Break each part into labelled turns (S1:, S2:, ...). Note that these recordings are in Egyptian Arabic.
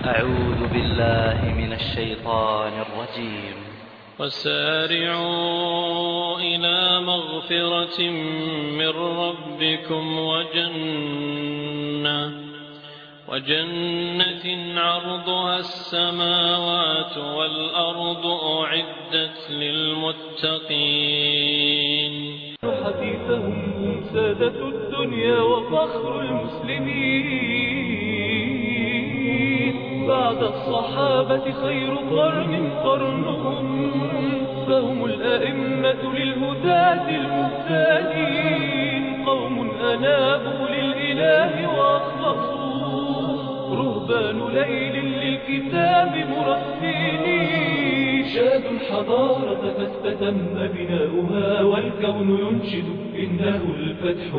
S1: أعوذ بالله من الشيطان الرجيم
S2: وسارعوا إلى مغفرة من ربكم وجنة وجنة عرضها السماوات والأرض أعدت للمتقين
S3: حديثهم هم سادة الدنيا وفخر المسلمين بعد الصحابة خير قرن قرنهم فهم الأئمة للهداة المهتدين قوم أنابوا للإله وأخلصوا رهبان ليل للكتاب مرتلين شادوا الحضارة فاستتم بناؤها والكون ينشد إنه الفتح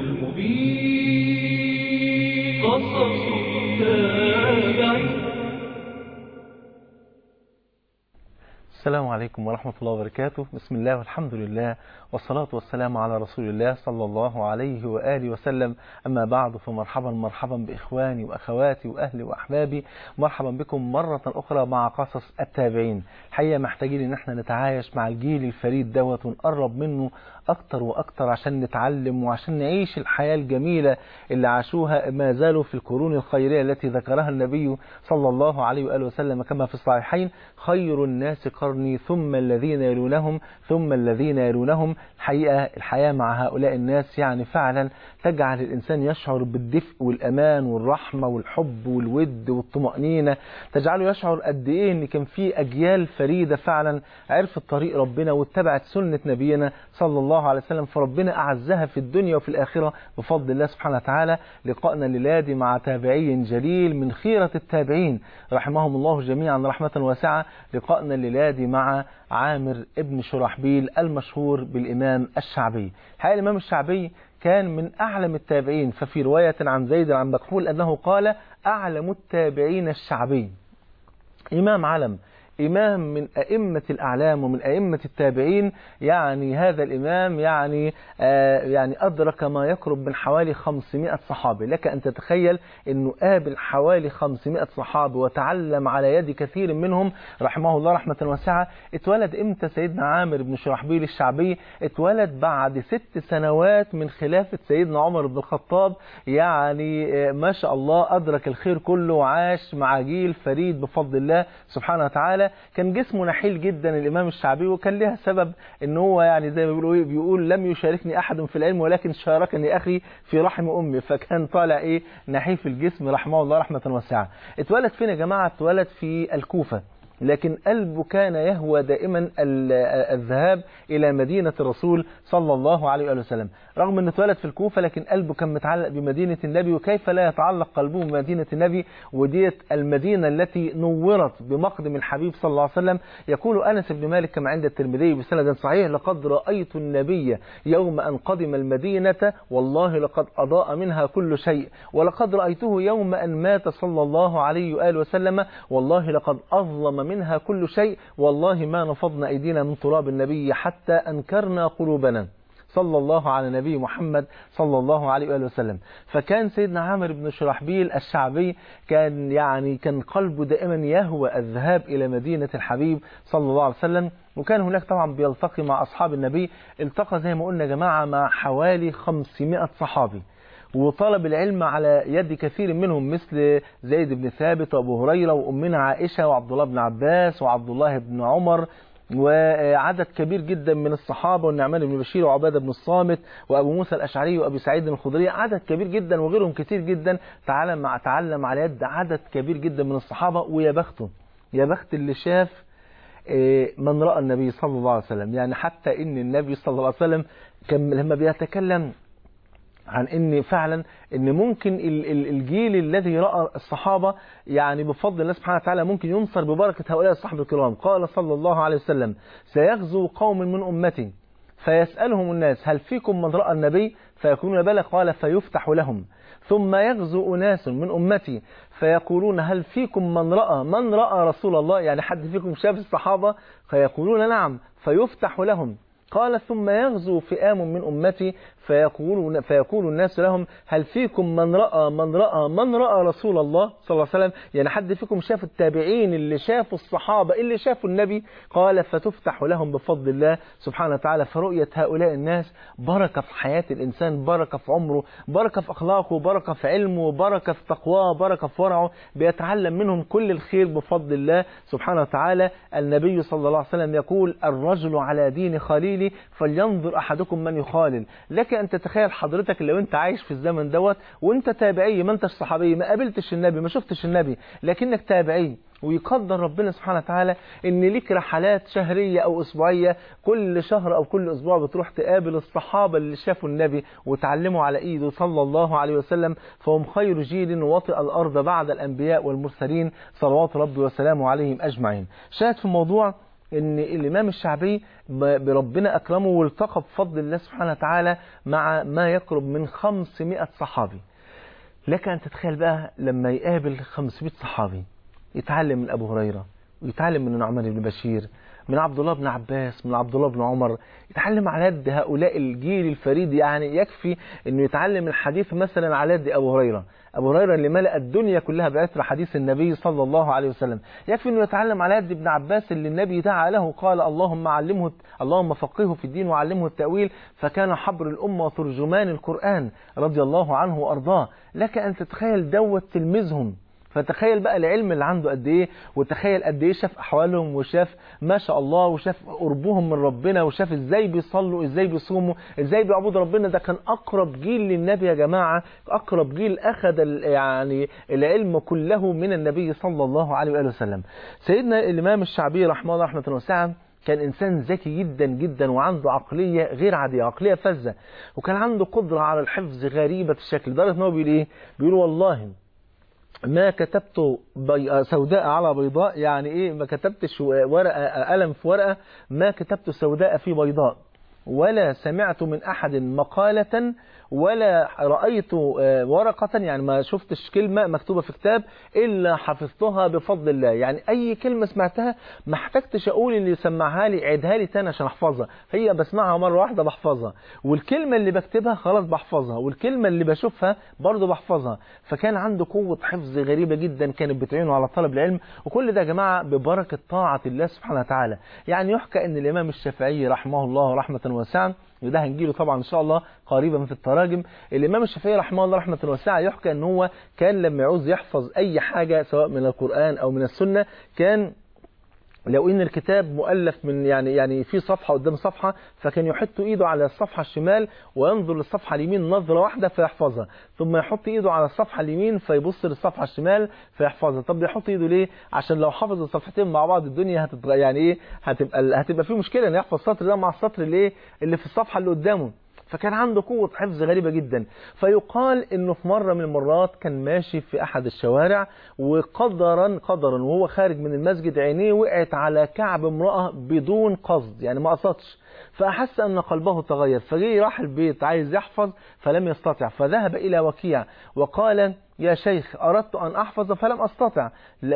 S3: المبين قصص التابعين
S4: السلام عليكم ورحمة الله وبركاته بسم الله والحمد لله والصلاة والسلام على رسول الله صلى الله عليه وآله وسلم أما بعد فمرحبا مرحبا بإخواني وأخواتي وأهلي وأحبابي مرحبا بكم مرة أخرى مع قصص التابعين الحقيقة محتاجين إن احنا نتعايش مع الجيل الفريد دوت ونقرب منه أكتر وأكتر عشان نتعلم وعشان نعيش الحياة الجميلة اللي عاشوها ما زالوا في القرون الخيرية التي ذكرها النبي صلى الله عليه وآله وسلم كما في الصحيحين خير الناس قرني ثم الذين يلونهم ثم الذين يلونهم الحقيقة الحياة مع هؤلاء الناس يعني فعلا تجعل الإنسان يشعر بالدفء والأمان والرحمة والحب والود والطمأنينة تجعله يشعر قد إيه إن كان في أجيال فريدة فعلا عرفت طريق ربنا واتبعت سنة نبينا صلى الله عليه وسلم فربنا أعزها في الدنيا وفي الآخرة بفضل الله سبحانه وتعالى لقائنا الليلادي مع تابعي جليل من خيرة التابعين رحمهم الله جميعا رحمة واسعة لقائنا الليلادي مع عامر ابن شرحبيل المشهور بالإمام الشعبي الحقيقة الإمام الشعبي كان من أعلم التابعين ففي رواية عن زيد عن مكحول أنه قال أعلم التابعين الشعبي إمام علم إمام من أئمة الأعلام ومن أئمة التابعين يعني هذا الإمام يعني آه يعني أدرك ما يقرب من حوالي 500 صحابي لك أن تتخيل أنه قابل حوالي 500 صحابي وتعلم على يد كثير منهم رحمه الله رحمة واسعة اتولد إمتى سيدنا عامر بن شرحبيل الشعبي اتولد بعد ست سنوات من خلافة سيدنا عمر بن الخطاب يعني آه ما شاء الله أدرك الخير كله وعاش مع جيل فريد بفضل الله سبحانه وتعالى كان جسمه نحيل جدا الإمام الشعبي وكان لها سبب ان هو يعني زي ما بيقولوا بيقول لم يشاركني أحد في العلم ولكن شاركني أخي في رحم أمي فكان طالع إيه نحيف الجسم رحمه الله رحمة واسعة اتولد فين يا جماعة اتولد في الكوفة لكن قلبه كان يهوى دائما الذهاب إلى مدينة الرسول صلى الله عليه وآله وسلم رغم أنه اتولد في الكوفة لكن قلبه كان متعلق بمدينة النبي وكيف لا يتعلق قلبه بمدينة النبي وديت المدينة التي نورت بمقدم الحبيب صلى الله عليه وسلم يقول أنس بن مالك كما عند الترمذي بسند صحيح لقد رأيت النبي يوم أن قدم المدينة والله لقد أضاء منها كل شيء ولقد رأيته يوم أن مات صلى الله عليه وآله وسلم والله لقد أظلم منها كل شيء والله ما نفضنا أيدينا من تراب النبي حتى أنكرنا قلوبنا صلى الله على نبي محمد صلى الله عليه وآله وسلم فكان سيدنا عامر بن شرحبيل الشعبي كان يعني كان قلبه دائما يهوى الذهاب إلى مدينة الحبيب صلى الله عليه وسلم وكان هناك طبعا بيلتقي مع أصحاب النبي التقى زي ما قلنا يا جماعة مع حوالي 500 صحابي وطلب العلم على يد كثير منهم مثل زيد بن ثابت وابو هريره وامنا عائشه وعبد الله بن عباس وعبد الله بن عمر وعدد كبير جدا من الصحابة والنعمان بن بشير وعبادة بن الصامت وأبو موسى الأشعري وأبي سعيد الخضري عدد كبير جدا وغيرهم كتير جدا تعلم مع تعلم على يد عدد كبير جدا من الصحابة ويا بخته يا بخت اللي شاف من رأى النبي صلى الله عليه وسلم يعني حتى إن النبي صلى الله عليه وسلم كان لما بيتكلم عن ان فعلا ان ممكن الجيل الذي راى الصحابه يعني بفضل الله سبحانه وتعالى ممكن ينصر ببركه هؤلاء الصحابه الكرام قال صلى الله عليه وسلم سيغزو قوم من امتي فيسالهم الناس هل فيكم من راى النبي فيكونون بلى قال فيفتح لهم ثم يغزو اناس من امتي فيقولون هل فيكم من راى من راى رسول الله يعني حد فيكم شاف الصحابه فيقولون نعم فيفتح لهم قال ثم يغزو فئام من أمتي فيقول, فيقول الناس لهم هل فيكم من رأى من رأى من رأى رسول الله صلى الله عليه وسلم يعني حد فيكم شاف التابعين اللي شافوا الصحابة اللي شافوا النبي قال فتفتح لهم بفضل الله سبحانه وتعالى فرؤية هؤلاء الناس بركة في حياة الإنسان بركة في عمره بركة في أخلاقه بركة في علمه بركة في تقواه بركة في ورعه بيتعلم منهم كل الخير بفضل الله سبحانه وتعالى النبي صلى الله عليه وسلم يقول الرجل على دين خليلي فلينظر أحدكم من يخالل لك أن تتخيل حضرتك لو أنت عايش في الزمن دوت وأنت تابعي ما أنتش صحابي ما قابلتش النبي ما شفتش النبي لكنك تابعي ويقدر ربنا سبحانه وتعالى ان ليك رحلات شهرية او اسبوعية كل شهر او كل اسبوع بتروح تقابل الصحابة اللي شافوا النبي وتعلموا على ايده صلى الله عليه وسلم فهم خير جيل وطئ الارض بعد الانبياء والمرسلين صلوات ربي وسلامه عليهم اجمعين شاهد في الموضوع ان الامام الشعبي بربنا اكرمه والتقى بفضل الله سبحانه وتعالى مع ما يقرب من 500 صحابي لك ان تتخيل بقى لما يقابل 500 صحابي يتعلم من أبو هريرة ويتعلم من النعمان بن بشير من عبد الله بن عباس من عبد الله بن عمر يتعلم على يد هؤلاء الجيل الفريد يعني يكفي انه يتعلم الحديث مثلا على يد ابو هريره ابو هريره اللي ملأ الدنيا كلها بعثر حديث النبي صلى الله عليه وسلم يكفي انه يتعلم على يد ابن عباس اللي النبي دعا له قال اللهم علمه اللهم فقهه في الدين وعلمه التأويل فكان حبر الأمة وترجمان القرآن رضي الله عنه وأرضاه لك أن تتخيل دوت تلميذهم فتخيل بقى العلم اللي عنده قد ايه وتخيل قد ايه شاف احوالهم وشاف ما شاء الله وشاف قربهم من ربنا وشاف ازاي بيصلوا ازاي بيصوموا ازاي بيعبدوا ربنا ده كان اقرب جيل للنبي يا جماعه اقرب جيل اخذ يعني العلم كله من النبي صلى الله عليه واله وسلم سيدنا الامام الشعبي رحمه الله رحمه واسعه كان إنسان ذكي جدا جدا وعنده عقلية غير عادية عقلية فذة وكان عنده قدرة على الحفظ غريبة الشكل لدرجة إن هو بيقول إيه؟ بيقول والله ما كتبت بي... سوداء على بيضاء يعني ايه ما كتبتش ورقة قلم في ورقة ما كتبت سوداء في بيضاء ولا سمعت من أحد مقالة ولا رأيت ورقة يعني ما شفتش كلمة مكتوبة في كتاب إلا حفظتها بفضل الله يعني أي كلمة سمعتها ما احتجتش أقول اللي سمعها لي عيدها لي تاني عشان أحفظها هي بسمعها مرة واحدة بحفظها والكلمة اللي بكتبها خلاص بحفظها والكلمة اللي بشوفها برضه بحفظها فكان عنده قوة حفظ غريبة جدا كانت بتعينه على طلب العلم وكل ده يا جماعة ببركة طاعة الله سبحانه وتعالى يعني يحكى أن الإمام الشافعي رحمه الله رحمة واسعة وده هنجيله طبعا ان شاء الله قريبا في التراجم الامام الشافعي رحمه الله رحمه واسعه يحكى ان هو كان لما يعوز يحفظ اي حاجه سواء من القران او من السنه كان لو ان الكتاب مؤلف من يعني يعني في صفحه قدام صفحه فكان يحط ايده على الصفحه الشمال وينظر للصفحه اليمين نظره واحده فيحفظها ثم يحط ايده على الصفحه اليمين فيبص للصفحه الشمال فيحفظها طب يحط ايده ليه عشان لو حفظ الصفحتين مع بعض الدنيا هتتغ... يعني ايه هتبقى هتبقى في مشكله ان يحفظ السطر ده مع السطر اللي ايه اللي في الصفحه اللي قدامه فكان عنده قوة حفظ غريبة جدا فيقال انه في مرة من المرات كان ماشي في احد الشوارع وقدرا قدرا وهو خارج من المسجد عينيه وقعت على كعب امرأة بدون قصد يعني ما قصدش فأحس أن قلبه تغير فجي راح البيت عايز يحفظ فلم يستطع فذهب إلى وكيع وقال يا شيخ أردت أن أحفظ فلم أستطع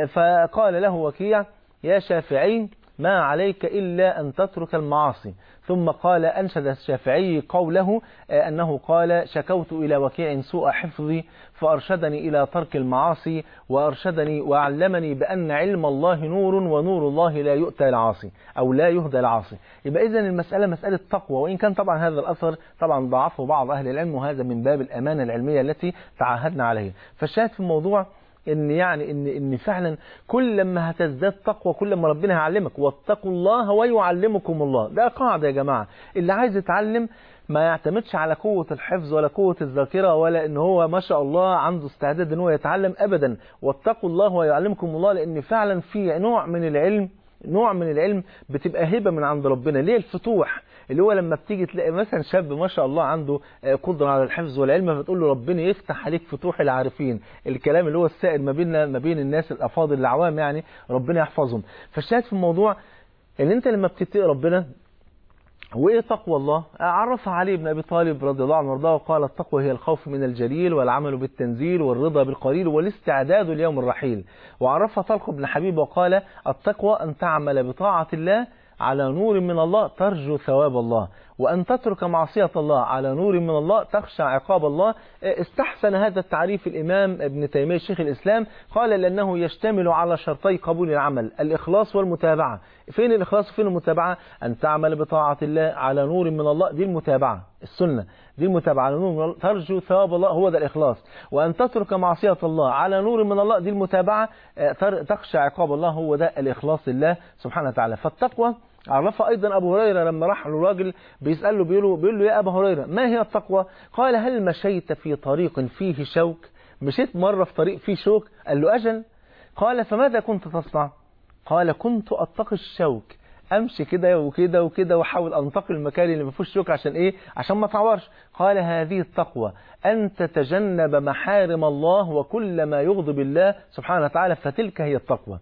S4: فقال له وكيع يا شافعي ما عليك إلا أن تترك المعاصي ثم قال أنشد الشافعي قوله أنه قال شكوت إلى وكيع سوء حفظي فأرشدني إلى ترك المعاصي وأرشدني وعلمني بأن علم الله نور ونور الله لا يؤتى العاصي أو لا يهدى العاصي يبقى إذن المسألة مسألة تقوى وإن كان طبعا هذا الأثر طبعا ضعفه بعض أهل العلم وهذا من باب الأمانة العلمية التي تعاهدنا عليها فالشاهد في الموضوع ان يعني ان ان فعلا كل لما هتزداد تقوى كل ما ربنا هيعلمك واتقوا الله ويعلمكم الله ده قاعده يا جماعه اللي عايز يتعلم ما يعتمدش على قوة الحفظ ولا قوة الذاكرة ولا ان هو ما شاء الله عنده استعداد ان هو يتعلم ابدا واتقوا الله ويعلمكم الله لان فعلا في نوع من العلم نوع من العلم بتبقى هبة من عند ربنا ليه الفتوح اللي هو لما بتيجي تلاقي مثلا شاب ما شاء الله عنده قدرة على الحفظ والعلم فتقول له ربنا يفتح عليك فتوح العارفين الكلام اللي هو السائد ما بيننا ما بين الناس الافاضل العوام يعني ربنا يحفظهم فالشاهد في الموضوع ان انت لما بتتقي ربنا وايه تقوى الله عرفها علي بن ابي طالب رضي الله عنه وارضاه وقال التقوى هي الخوف من الجليل والعمل بالتنزيل والرضا بالقليل والاستعداد ليوم الرحيل وعرفها طلق بن حبيب وقال التقوى ان تعمل بطاعه الله على نور من الله ترجو ثواب الله وأن تترك معصية الله على نور من الله تخشى عقاب الله استحسن هذا التعريف الإمام ابن تيمية شيخ الإسلام قال لأنه يشتمل على شرطي قبول العمل الإخلاص والمتابعة فين الإخلاص وفين المتابعة أن تعمل بطاعة الله على نور من الله دي المتابعة السنة دي المتابعة على نور من الله ترجو ثواب الله هو ده الإخلاص وأن تترك معصية الله على نور من الله دي المتابعة تخشى عقاب الله هو ده الإخلاص لله سبحانه وتعالى فالتقوى عرفها أيضا أبو هريرة لما راح له راجل بيسأله بيقول له, بيقول له يا أبا هريرة ما هي التقوى قال هل مشيت في طريق فيه شوك مشيت مرة في طريق فيه شوك قال له أجل قال فماذا كنت تصنع قال كنت أتقي الشوك امشي كده وكده وكده واحاول انتقل المكان اللي ما فيهوش شوك عشان ايه عشان ما اتعورش قال هذه التقوى ان تتجنب محارم الله وكل ما يغضب الله سبحانه وتعالى فتلك هي التقوى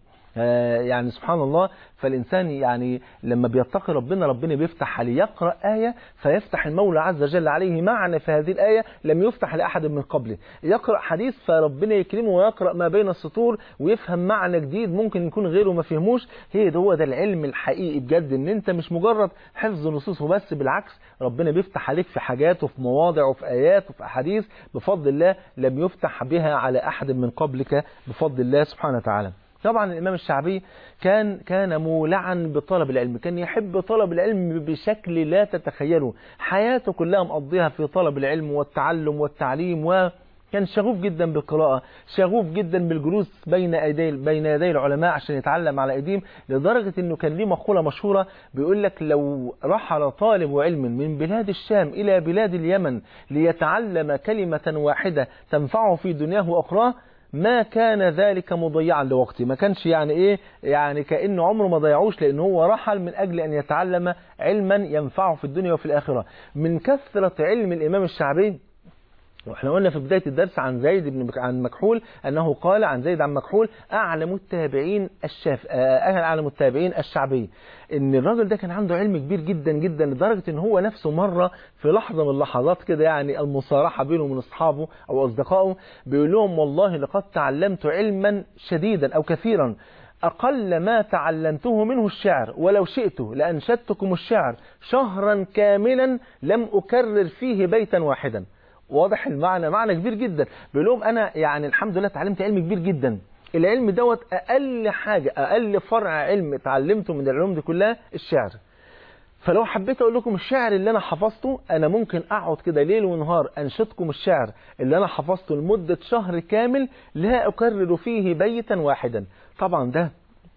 S4: يعني سبحان الله فالإنسان يعني لما بيتقي ربنا ربنا بيفتح عليه يقرأ آية فيفتح المولى عز وجل عليه معنى في هذه الآية لم يفتح لأحد من قبله يقرأ حديث فربنا يكرمه ويقرأ ما بين السطور ويفهم معنى جديد ممكن يكون غيره ما فهموش هي ده هو ده العلم الحقيقي بجد ان انت مش مجرد حفظ نصوص وبس بالعكس ربنا بيفتح عليك في حاجات وفي مواضع وفي آيات وفي أحاديث بفضل الله لم يفتح بها على أحد من قبلك بفضل الله سبحانه وتعالى طبعا الإمام الشعبي كان كان مولعا بطلب العلم كان يحب طلب العلم بشكل لا تتخيله حياته كلها مقضيها في طلب العلم والتعلم والتعليم و كان شغوف جدا بالقراءة شغوف جدا بالجلوس بين يدي بين يدي العلماء عشان يتعلم على ايديهم لدرجة انه كان ليه مقولة مشهورة بيقول لك لو رحل طالب علم من بلاد الشام الى بلاد اليمن ليتعلم كلمة واحدة تنفعه في دنياه واخراه ما كان ذلك مضيعا لوقته ما كانش يعني ايه يعني كأنه عمره ما ضيعوش لأنه هو رحل من أجل أن يتعلم علما ينفعه في الدنيا وفي الآخرة من كثرة علم الإمام الشعبي واحنا قلنا في بداية الدرس عن زيد بن عن مكحول أنه قال عن زيد عن مكحول أعلم التابعين الشاف أعلم التابعين الشعبي إن الراجل ده كان عنده علم كبير جدا جدا لدرجة إن هو نفسه مرة في لحظة من اللحظات كده يعني المصارحة بينه وبين أصحابه أو أصدقائه بيقول لهم والله لقد تعلمت علما شديدا أو كثيرا أقل ما تعلمته منه الشعر ولو شئت لأنشدتكم الشعر شهرا كاملا لم أكرر فيه بيتا واحدا واضح المعنى معنى كبير جدا بيقول لهم انا يعني الحمد لله اتعلمت علم كبير جدا العلم دوت اقل حاجه اقل فرع علم اتعلمته من العلوم دي كلها الشعر فلو حبيت اقول لكم الشعر اللي انا حفظته انا ممكن اقعد كده ليل ونهار انشدكم الشعر اللي انا حفظته لمده شهر كامل لا اكرر فيه بيتا واحدا طبعا ده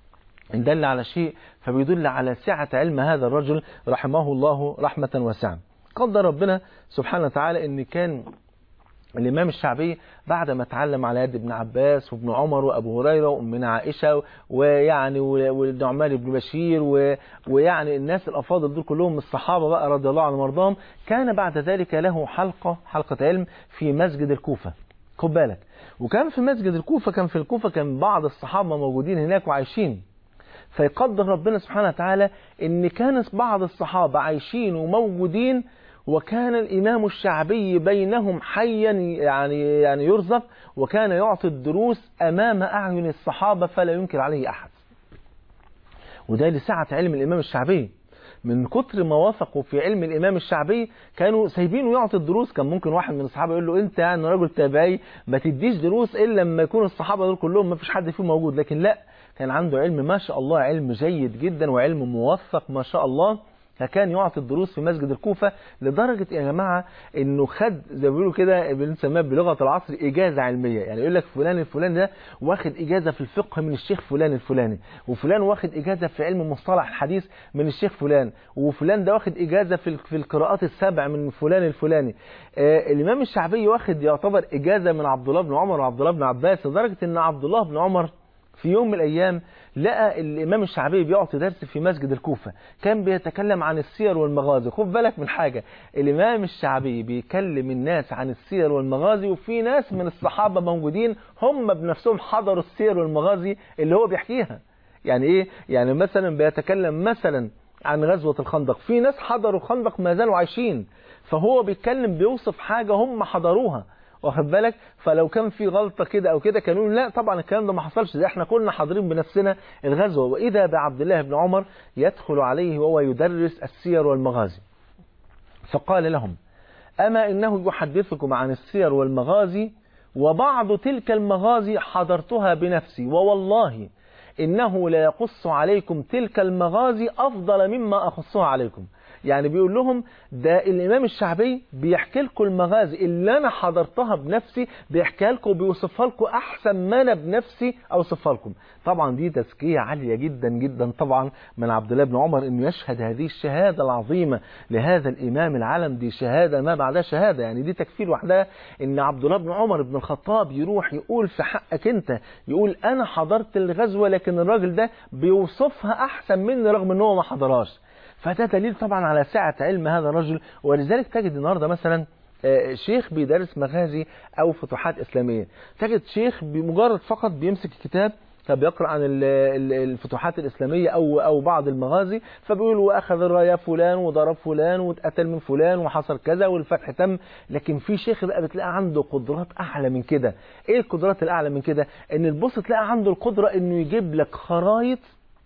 S4: إن دل على شيء فبيدل على سعة علم هذا الرجل رحمه الله رحمة واسعة قدر ربنا سبحانه وتعالى ان كان الإمام الشعبي بعد ما اتعلم على يد ابن عباس وابن عمر وأبو هريرة وأمنا عائشة ويعني والنعمان بن بشير ويعني الناس الأفاضل دول كلهم الصحابة بقى رضي الله عنهم وارضاهم كان بعد ذلك له حلقة حلقة علم في مسجد الكوفة خد بالك وكان في مسجد الكوفة كان في الكوفة كان بعض الصحابة موجودين هناك وعايشين فيقدر ربنا سبحانه وتعالى ان كان بعض الصحابة عايشين وموجودين وكان الإمام الشعبي بينهم حيا يعني يعني يرزق وكان يعطي الدروس أمام أعين الصحابة فلا ينكر عليه أحد وده لسعة علم الإمام الشعبي من كتر ما وثقوا في علم الإمام الشعبي كانوا سايبينه يعطي الدروس كان ممكن واحد من الصحابة يقول له أنت يعني راجل تابعي ما تديش دروس إلا لما يكون الصحابة دول كلهم ما فيش حد فيهم موجود لكن لا كان عنده علم ما شاء الله علم جيد جدا وعلم موثق ما شاء الله فكان يعطي الدروس في مسجد الكوفة لدرجة يا جماعة انه خد زي ما بيقولوا كده بنسميها بلغة العصر اجازة علمية يعني يقول لك فلان الفلاني ده واخد اجازة في الفقه من الشيخ فلان الفلاني وفلان واخد اجازة في علم مصطلح الحديث من الشيخ فلان وفلان ده واخد اجازة في في القراءات السبع من فلان الفلاني آه الامام الشعبي واخد يعتبر اجازة من عبد الله بن عمر وعبد الله بن عباس لدرجة ان عبد الله بن عمر في يوم من الأيام لقى الإمام الشعبي بيعطي درس في مسجد الكوفة كان بيتكلم عن السير والمغازي خد بالك من حاجة الإمام الشعبي بيكلم الناس عن السير والمغازي وفي ناس من الصحابة موجودين هم بنفسهم حضروا السير والمغازي اللي هو بيحكيها يعني إيه يعني مثلا بيتكلم مثلا عن غزوة الخندق في ناس حضروا خندق ما زالوا عايشين فهو بيتكلم بيوصف حاجة هم حضروها واخد بالك فلو كان في غلطة كده أو كده كانوا يقولوا لا طبعا الكلام ده ما حصلش ده احنا كنا حاضرين بنفسنا الغزوة وإذا بعبد الله بن عمر يدخل عليه وهو يدرس السير والمغازي فقال لهم أما إنه يحدثكم عن السير والمغازي وبعض تلك المغازي حضرتها بنفسي ووالله إنه لا يقص عليكم تلك المغازي أفضل مما أخصها عليكم يعني بيقول لهم ده الإمام الشعبي بيحكي لكم المغازي اللي أنا حضرتها بنفسي بيحكيها لكم وبيوصفها لكم أحسن ما أنا بنفسي أوصفها لكم طبعا دي تزكية عالية جدا جدا طبعا من عبد الله بن عمر إنه يشهد هذه الشهادة العظيمة لهذا الإمام العالم دي شهادة ما بعدها شهادة يعني دي تكفير وحدها إن عبد الله بن عمر بن الخطاب يروح يقول في حقك أنت يقول أنا حضرت الغزوة لكن الراجل ده بيوصفها أحسن مني رغم إن هو ما حضرهاش فده دليل طبعا على سعة علم هذا الرجل ولذلك تجد النهاردة مثلا آه، شيخ بيدرس مغازي أو فتوحات إسلامية تجد شيخ بمجرد فقط بيمسك الكتاب فبيقرأ عن ال- ال- الفتوحات الإسلامية أو أو بعض المغازي فبيقول وأخذ الراية فلان وضرب فلان واتقتل من فلان وحصل كذا والفتح تم لكن في شيخ بقى بتلاقي عنده قدرات أعلى من كده إيه القدرات الأعلى من كده إن تبص تلاقي عنده القدرة إنه يجيب لك خرايط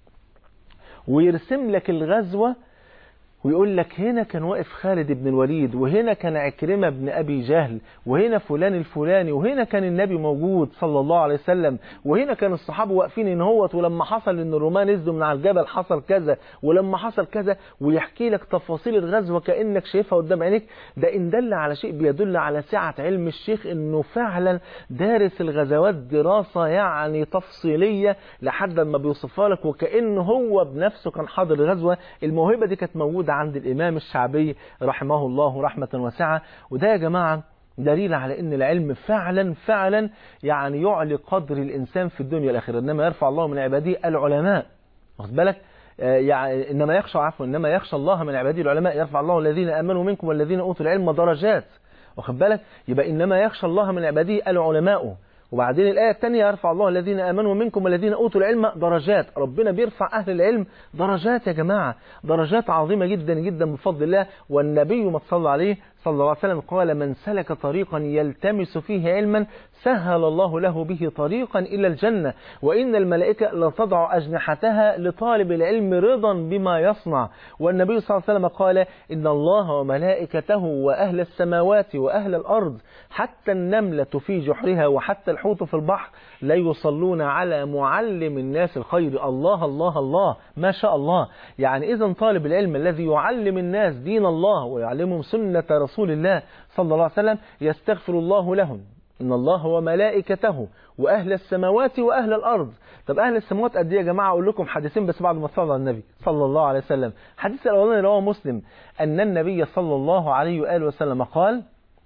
S4: ويرسم لك الغزوة ويقول لك هنا كان واقف خالد بن الوليد وهنا كان عكرمة بن أبي جهل وهنا فلان الفلاني وهنا كان النبي موجود صلى الله عليه وسلم وهنا كان الصحابة واقفين ان هوت ولما حصل ان الرومان نزلوا من على الجبل حصل كذا ولما حصل كذا ويحكي لك تفاصيل الغزوة كأنك شايفها قدام عينيك ده إن دل على شيء بيدل على سعة علم الشيخ انه فعلا دارس الغزوات دراسة يعني تفصيلية لحد ما بيوصفها لك وكأنه هو بنفسه كان حاضر الغزوة الموهبة دي كانت موجودة عند الإمام الشعبي رحمه الله رحمة واسعة وده يا جماعة دليل على ان العلم فعلا فعلا يعني يعلي قدر الانسان في الدنيا والاخره انما يرفع الله من عباده العلماء واخد بالك آه، يعني انما يخشى عفوا انما يخشى الله من عباده العلماء يرفع الله الذين امنوا منكم والذين اوتوا العلم درجات واخد بالك يبقى انما يخشى الله من عباده العلماء وبعدين الآية الثانية يرفع الله الذين آمنوا منكم والذين أوتوا العلم درجات ربنا بيرفع أهل العلم درجات يا جماعة درجات عظيمة جدا جدا بفضل الله والنبي ما صلى عليه صلى الله عليه وسلم قال من سلك طريقا يلتمس فيه علما سهل الله له به طريقا إلى الجنة وإن الملائكة لتضع أجنحتها لطالب العلم رضا بما يصنع والنبي صلى الله عليه وسلم قال إن الله وملائكته وأهل السماوات وأهل الأرض حتى النملة في جحرها وحتى الحوت في البحر لا يصلون على معلم الناس الخير الله الله الله ما شاء الله يعني إذا طالب العلم الذي يعلم الناس دين الله ويعلمهم سنة رسول الله صلى الله عليه وسلم يستغفر الله لهم إن الله وملائكته وأهل السماوات وأهل الأرض طب أهل السماوات قد إيه يا جماعة أقول لكم حديثين بس بعد ما صلى على النبي صلى الله عليه وسلم حديث الأولاني رواه مسلم أن النبي صلى الله عليه وآله وسلم قال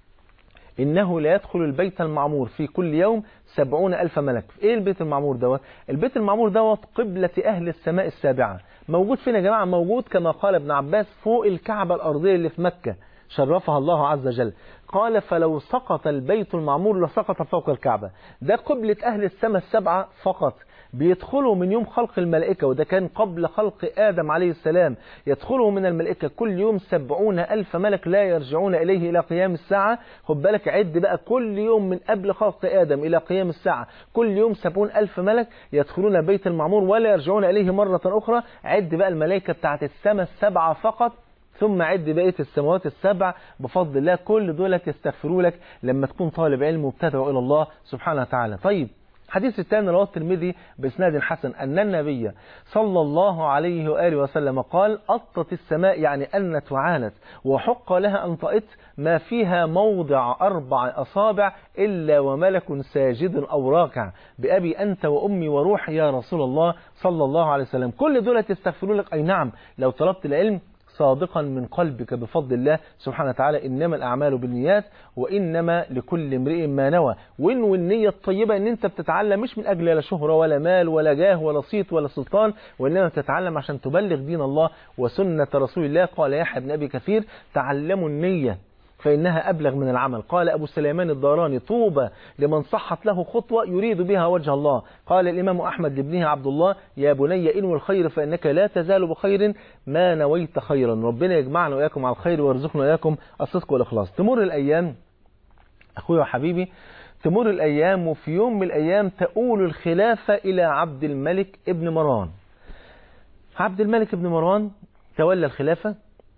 S4: إنه لا يدخل البيت المعمور في كل يوم سبعون ألف ملك إيه البيت المعمور دوت البيت المعمور دوت قبلة أهل السماء السابعة موجود فين يا جماعة موجود كما قال ابن عباس فوق الكعبة الأرضية اللي في مكة شرفها الله عز وجل قال فلو سقط البيت المعمور لسقط فوق الكعبة ده قبلة أهل السماء السبعة فقط بيدخلوا من يوم خلق الملائكة وده كان قبل خلق آدم عليه السلام يدخلوا من الملائكة كل يوم سبعون ألف ملك لا يرجعون إليه إلى قيام الساعة خد بالك عد بقى كل يوم من قبل خلق آدم إلى قيام الساعة كل يوم سبعون ألف ملك يدخلون بيت المعمور ولا يرجعون إليه مرة أخرى عد بقى الملائكة بتاعت السماء السبعة فقط ثم عد بقية السماوات السبع بفضل الله كل دول يستغفروا لك لما تكون طالب علم وبتدعو إلى الله سبحانه وتعالى طيب الحديث الثاني رواه الترمذي بإسناد حسن أن النبي صلى الله عليه وآله وسلم قال أطت السماء يعني أنت وعانت وحق لها أن طئت ما فيها موضع أربع أصابع إلا وملك ساجد أو راكع بأبي أنت وأمي وروحي يا رسول الله صلى الله عليه وسلم كل دول تستغفروا لك أي نعم لو طلبت العلم صادقا من قلبك بفضل الله سبحانه وتعالى إنما الأعمال بالنيات وإنما لكل امرئ ما نوى وإن والنية الطيبة إن أنت بتتعلم مش من أجل لا شهرة ولا مال ولا جاه ولا صيت ولا سلطان وإنما بتتعلم عشان تبلغ دين الله وسنة رسول الله قال يحيى بن أبي كثير تعلموا النية فإنها أبلغ من العمل قال أبو سليمان الداراني طوبى لمن صحت له خطوة يريد بها وجه الله قال الإمام أحمد لابنه عبد الله يا بني إنو الخير فإنك لا تزال بخير ما نويت خيرا ربنا يجمعنا وإياكم على الخير ويرزقنا وإياكم الصدق والإخلاص تمر الأيام أخويا وحبيبي تمر الأيام وفي يوم من الأيام تؤول الخلافة إلى عبد الملك ابن مروان عبد الملك ابن مروان تولى الخلافة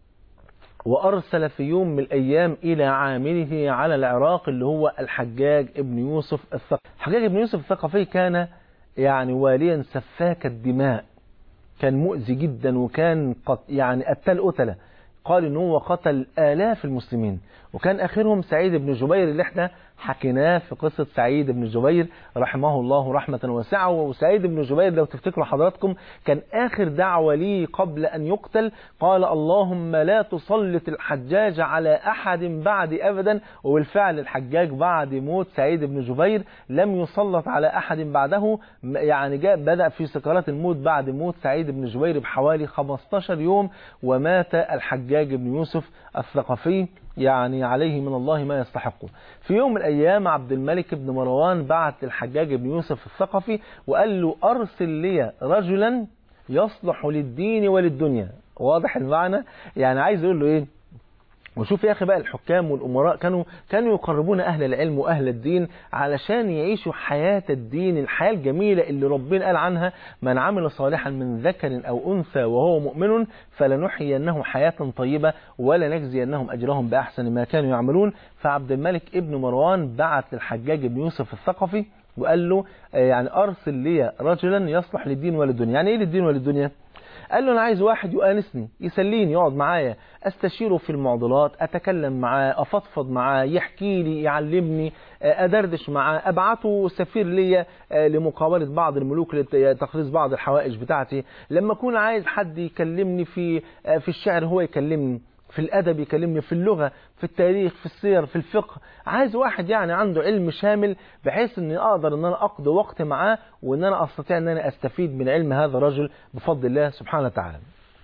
S4: وأرسل في يوم من الأيام إلى عامله على العراق اللي هو الحجاج ابن يوسف الثقفي الحجاج ابن يوسف الثقفي كان يعني واليا سفاك الدماء كان مؤذي جدا وكان قط يعني قتال قتلة قال ان هو قتل آلاف المسلمين وكان آخرهم سعيد بن جبير اللي احنا حكيناه في قصة سعيد بن جبير رحمه الله رحمة واسعة وسعيد بن جبير لو تفتكروا حضراتكم كان آخر دعوة ليه قبل أن يقتل قال اللهم لا تسلط الحجاج على أحد بعد أبدا وبالفعل الحجاج بعد موت سعيد بن جبير لم يسلط على أحد بعده يعني جاء بدأ في سكرات الموت بعد موت سعيد بن جبير بحوالي 15 يوم ومات الحجاج بن يوسف الثقفي يعني عليه من الله ما يستحقه في يوم من الأيام عبد الملك بن مروان بعت الحجاج بن يوسف الثقفي وقال له أرسل لي رجلا يصلح للدين وللدنيا واضح المعنى يعني عايز يقول له ايه وشوف يا اخي بقى الحكام والامراء كانوا كانوا يقربون اهل العلم واهل الدين علشان يعيشوا حياه الدين الحياه الجميله اللي ربنا قال عنها من عمل صالحا من ذكر او انثى وهو مؤمن فلنحيينه حياه طيبه ولنجزينهم اجرهم باحسن ما كانوا يعملون فعبد الملك ابن مروان بعت للحجاج بن يوسف الثقفي وقال له يعني ارسل لي رجلا يصلح للدين وللدنيا يعني ايه للدين وللدنيا قال له انا عايز واحد يؤانسني يسليني يقعد معايا استشيره في المعضلات اتكلم معاه افضفض معاه يحكي لي يعلمني ادردش معاه ابعته سفير ليا لمقابله بعض الملوك لتخليص بعض الحوائج بتاعتي لما اكون عايز حد يكلمني في في الشعر هو يكلمني في الأدب يكلمني في اللغة في التاريخ في السير في الفقه عايز واحد يعني عنده علم شامل بحيث ان اقدر ان انا اقضي وقت معاه وان انا استطيع ان انا استفيد من علم هذا الرجل بفضل الله سبحانه وتعالى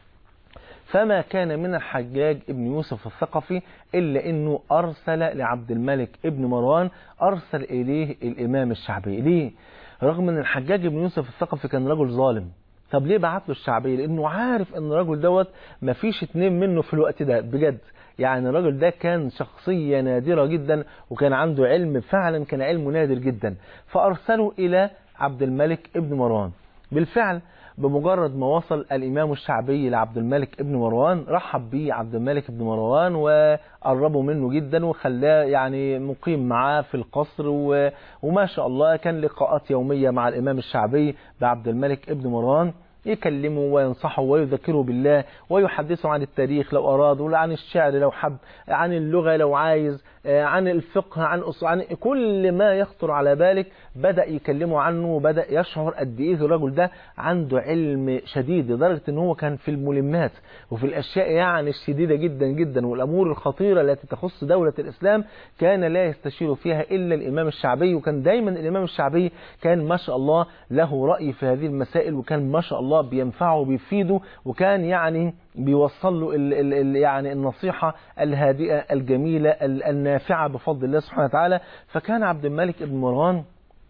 S4: فما كان من الحجاج ابن يوسف الثقفي إلا أنه أرسل لعبد الملك ابن مروان أرسل إليه الإمام الشعبي ليه؟ رغم أن الحجاج ابن يوسف الثقفي كان رجل ظالم طب ليه بعت له الشعبية لانه عارف ان الراجل دوت مفيش اتنين منه في الوقت ده بجد يعني الراجل ده كان شخصية نادرة جدا وكان عنده علم فعلا كان علمه نادر جدا فارسله الى عبد الملك ابن مروان بالفعل بمجرد ما وصل الإمام الشعبي لعبد الملك ابن مروان رحب بيه عبد الملك ابن مروان وقربوا منه جدا وخلاه يعني مقيم معاه في القصر و... وما شاء الله كان لقاءات يومية مع الإمام الشعبي بعبد الملك ابن مروان يكلمه وينصحه ويذكره بالله ويحدثه عن التاريخ لو أراد ولا عن الشعر لو حب عن اللغة لو عايز عن الفقه عن أصول عن كل ما يخطر على بالك بدأ يكلمه عنه وبدأ يشعر قد إيه الرجل ده عنده علم شديد لدرجة إن هو كان في الملمات وفي الأشياء يعني الشديدة جدا جدا والأمور الخطيرة التي تخص دولة الإسلام كان لا يستشير فيها إلا الإمام الشعبي وكان دايما الإمام الشعبي كان ما شاء الله له رأي في هذه المسائل وكان ما شاء الله بينفعه وبيفيده وكان يعني بيوصل له ال ال ال يعني النصيحة الهادئة الجميلة النافعة بفضل الله سبحانه وتعالى فكان عبد الملك بن مروان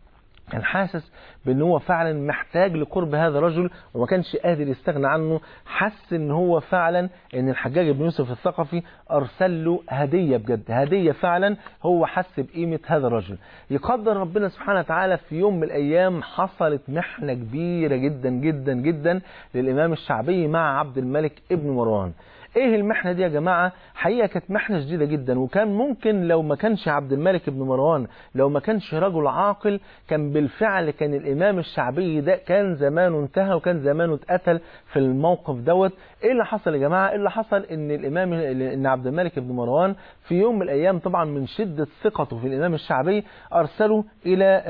S4: كان حاسس بان هو فعلا محتاج لقرب هذا الرجل وما كانش قادر يستغنى عنه حس ان هو فعلا ان الحجاج بن يوسف الثقفي ارسل له هديه بجد هديه فعلا هو حس بقيمه هذا الرجل يقدر ربنا سبحانه وتعالى في يوم من الايام حصلت محنه كبيره جدا جدا جدا للامام الشعبي مع عبد الملك ابن مروان ايه المحنه دي يا جماعه حقيقه كانت محنه شديده جدا وكان ممكن لو ما كانش عبد الملك بن مروان لو ما كانش رجل عاقل كان بالفعل كان الامام الشعبي ده كان زمانه انتهى وكان زمانه اتقتل في الموقف دوت ايه اللي حصل يا جماعه ايه اللي حصل ان الامام ان عبد الملك بن مروان في يوم من الايام طبعا من شده ثقته في الامام الشعبي ارسله الى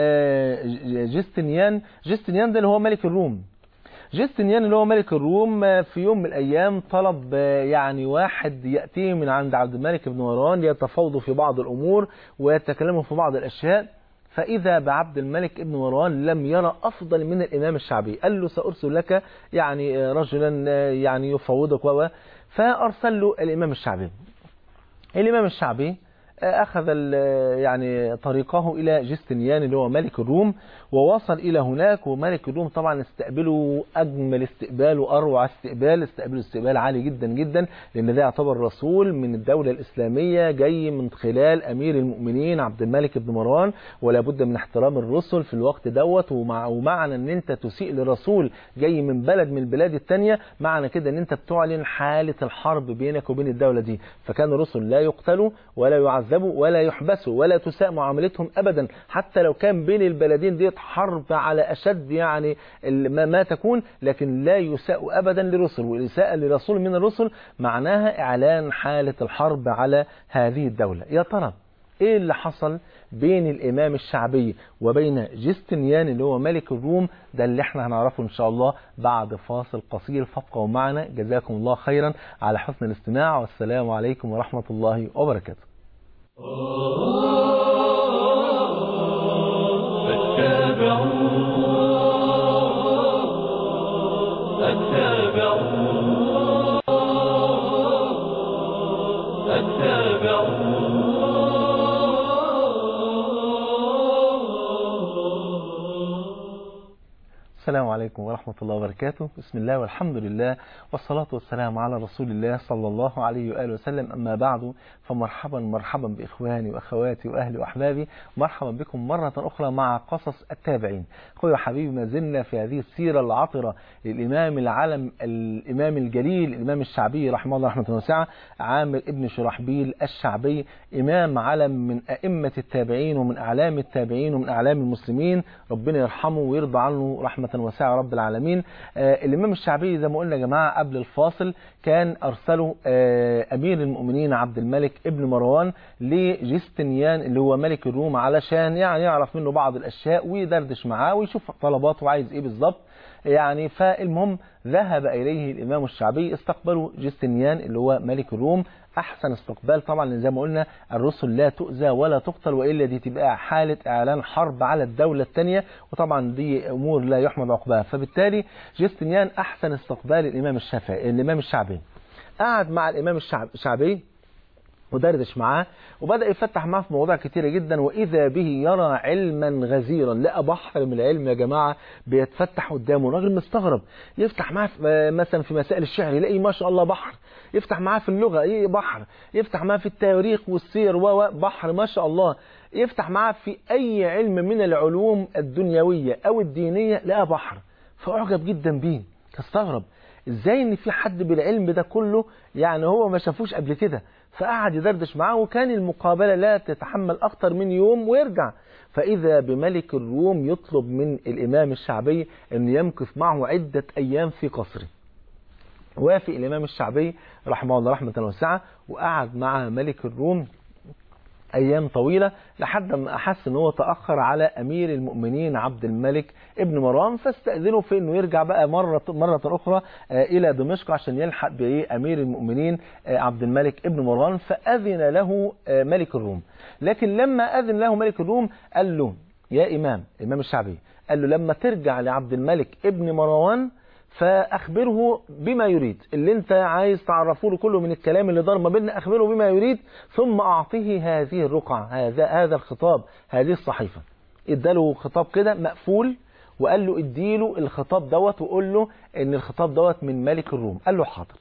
S4: جستنيان جستنيان ده اللي هو ملك الروم جستنيان اللي هو ملك الروم في يوم من الأيام طلب يعني واحد يأتيه من عند عبد الملك بن مروان يتفاوضوا في بعض الأمور ويتكلموا في بعض الأشياء فإذا بعبد الملك ابن مروان لم يرى أفضل من الإمام الشعبي قال له سأرسل لك يعني رجلا يعني يفوضك و فأرسل له الإمام الشعبي الإمام الشعبي أخذ ال- يعني طريقه إلى جستنيان اللي هو ملك الروم ووصل إلى هناك وملك الروم طبعا استقبله أجمل استقبال وأروع استقبال استقبله استقبال عالي جدا جدا لأن ده يعتبر رسول من الدولة الإسلامية جاي من خلال أمير المؤمنين عبد الملك بن مروان ولا بد من احترام الرسل في الوقت دوت ومع ومعنى ان انت تسيء لرسول جاي من بلد من البلاد التانية معنى كده ان انت بتعلن حالة الحرب بينك وبين الدولة دي فكان الرسل لا يقتلوا ولا يعذبوا ولا يحبسوا ولا تساء معاملتهم ابدا حتى لو كان بين البلدين ديت حرب على اشد يعني ال- ما, ما تكون لكن لا يساء ابدا لرسل والاساءة لرسول من الرسل معناها اعلان حالة الحرب على هذه الدولة يا ترى ايه اللي حصل بين الامام الشعبي وبين جستنيان اللي هو ملك الروم ده اللي احنا هنعرفه ان شاء الله بعد فاصل قصير فابقوا معنا جزاكم الله خيرا على حسن الاستماع والسلام عليكم ورحمة الله وبركاته السلام عليكم ورحمة الله وبركاته بسم الله والحمد لله والصلاة والسلام على رسول الله صلى الله عليه وآله وسلم أما بعد فمرحبا مرحبا بإخواني وأخواتي وأهلي وأحبابي مرحبا بكم مرة أخرى مع قصص التابعين أخوي وحبيبي ما زلنا في هذه السيرة العطرة للإمام العلم الإمام الجليل الإمام الشعبي رحمه الله رحمة واسعة عامر ابن شرحبيل الشعبي إمام علم من أئمة التابعين ومن أعلام التابعين ومن أعلام المسلمين ربنا يرحمه ويرضى عنه رحمة واسعة رب العالمين آه الإمام الشعبي زي ما قلنا يا جماعة قبل الفاصل كان أرسله آه أمير المؤمنين عبد الملك ابن مروان لجستنيان اللي هو ملك الروم علشان يعني يعرف منه بعض الأشياء ويدردش معاه ويشوف طلباته عايز إيه بالظبط يعني فالمهم ذهب إليه الإمام الشعبي استقبله جستنيان اللي هو ملك الروم أحسن استقبال طبعا لأن زي ما قلنا الرسل لا تؤذى ولا تقتل وإلا دي تبقى حالة إعلان حرب على الدولة الثانية وطبعا دي أمور لا يحمد عقباها فبالتالي جستنيان أحسن استقبال الإمام الشافعي الإمام الشعبي قعد مع الإمام الشعب الشعبي ودردش معاه وبدأ يفتح معاه في مواضيع كتيرة جدا وإذا به يرى علما غزيرا لقى بحر من العلم يا جماعة بيتفتح قدامه راجل مستغرب يفتح معاه في- مثلا في مسائل الشعر يلاقي ما شاء الله بحر يفتح معاه في اللغة ايه بحر يفتح معاه في التاريخ والسير و و- بحر ما شاء الله يفتح معاه في أي علم من العلوم الدنيوية أو الدينية لقى بحر فأعجب جدا بيه تستغرب ازاي ان في حد بالعلم ده كله يعني هو ما شافوش قبل كده فقعد يدردش معاه وكان المقابلة لا تتحمل أكتر من يوم ويرجع فإذا بملك الروم يطلب من الإمام الشعبي أن يمكث معه عدة أيام في قصره وافق الإمام الشعبي رحمه الله رحمة واسعة وقعد مع ملك الروم أيام طويلة لحد ما أحس أن هو تأخر على أمير المؤمنين عبد الملك ابن مروان فاستأذنه في أنه يرجع بقى مرة مرة أخرى آه، إلى دمشق عشان يلحق بإيه أمير المؤمنين آه، عبد الملك ابن مروان فأذن له آه، ملك الروم لكن لما أذن له ملك الروم قال له يا إمام إمام الشعبي قال له لما ترجع لعبد الملك ابن مروان فأخبره بما يريد اللي انت عايز تعرفه له كله من الكلام اللي دار ما بيننا أخبره بما يريد ثم أعطيه هذه الرقعة هذا هذا الخطاب هذه الصحيفة اداله خطاب كده مقفول وقال له اديله الخطاب دوت وقول له ان الخطاب دوت من ملك الروم قال له حاضر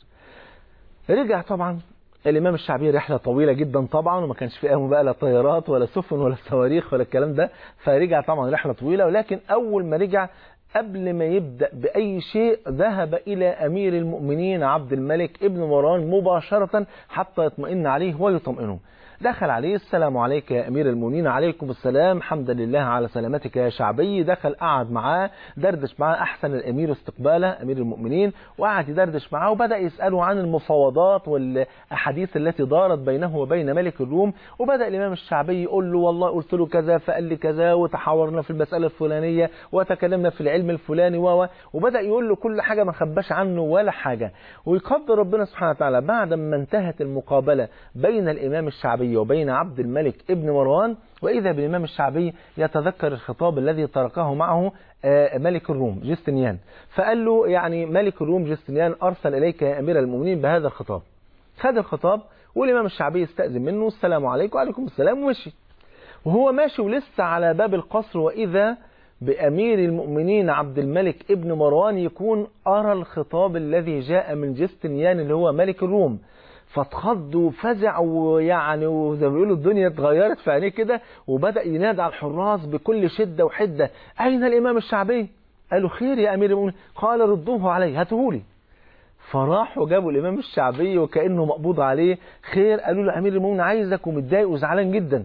S4: رجع طبعا الإمام الشعبي رحلة طويلة جدا طبعا وما كانش في بقى لا طيارات ولا سفن ولا صواريخ ولا الكلام ده فرجع طبعا رحلة طويلة ولكن أول ما رجع قبل ما يبدأ بأي شيء ذهب إلى أمير المؤمنين عبد الملك ابن مروان مباشرة حتى يطمئن عليه ويطمئنه دخل عليه السلام عليك يا أمير المؤمنين عليكم السلام حمدا لله على سلامتك يا شعبي دخل قعد معاه دردش معاه أحسن الأمير استقباله أمير المؤمنين وقعد يدردش معاه وبدأ يسأله عن المفاوضات والأحاديث التي دارت بينه وبين ملك الروم وبدأ الإمام الشعبي يقول له والله قلت له كذا فقال لي كذا وتحاورنا في المسألة الفلانية وتكلمنا في العلم الفلاني و وبدأ يقول له كل حاجة ما خباش عنه ولا حاجة ويقدر ربنا سبحانه وتعالى بعد ما انتهت المقابلة بين الإمام الشعبي وبين عبد الملك ابن مروان وإذا بالإمام الشعبي يتذكر الخطاب الذي تركه معه آه، ملك الروم جستنيان فقال له يعني ملك الروم جستنيان أرسل إليك يا أمير المؤمنين بهذا الخطاب خد الخطاب والإمام الشعبي استأذن منه السلام عليكم وعليكم السلام ومشي وهو ماشي ولسه على باب القصر وإذا بأمير المؤمنين عبد الملك ابن مروان يكون أرى الخطاب الذي جاء من جستنيان اللي هو ملك الروم فاتخض وفزع ويعني وزي ما بيقولوا الدنيا اتغيرت في عينيه كده وبدأ ينادي على الحراس بكل شدة وحدة أين الإمام الشعبي؟ قالوا خير يا أمير المؤمنين قال ردوه علي هاتوه فراحوا جابوا الإمام الشعبي وكأنه مقبوض عليه خير قالوا له أمير المؤمنين عايزك ومتضايق وزعلان جدا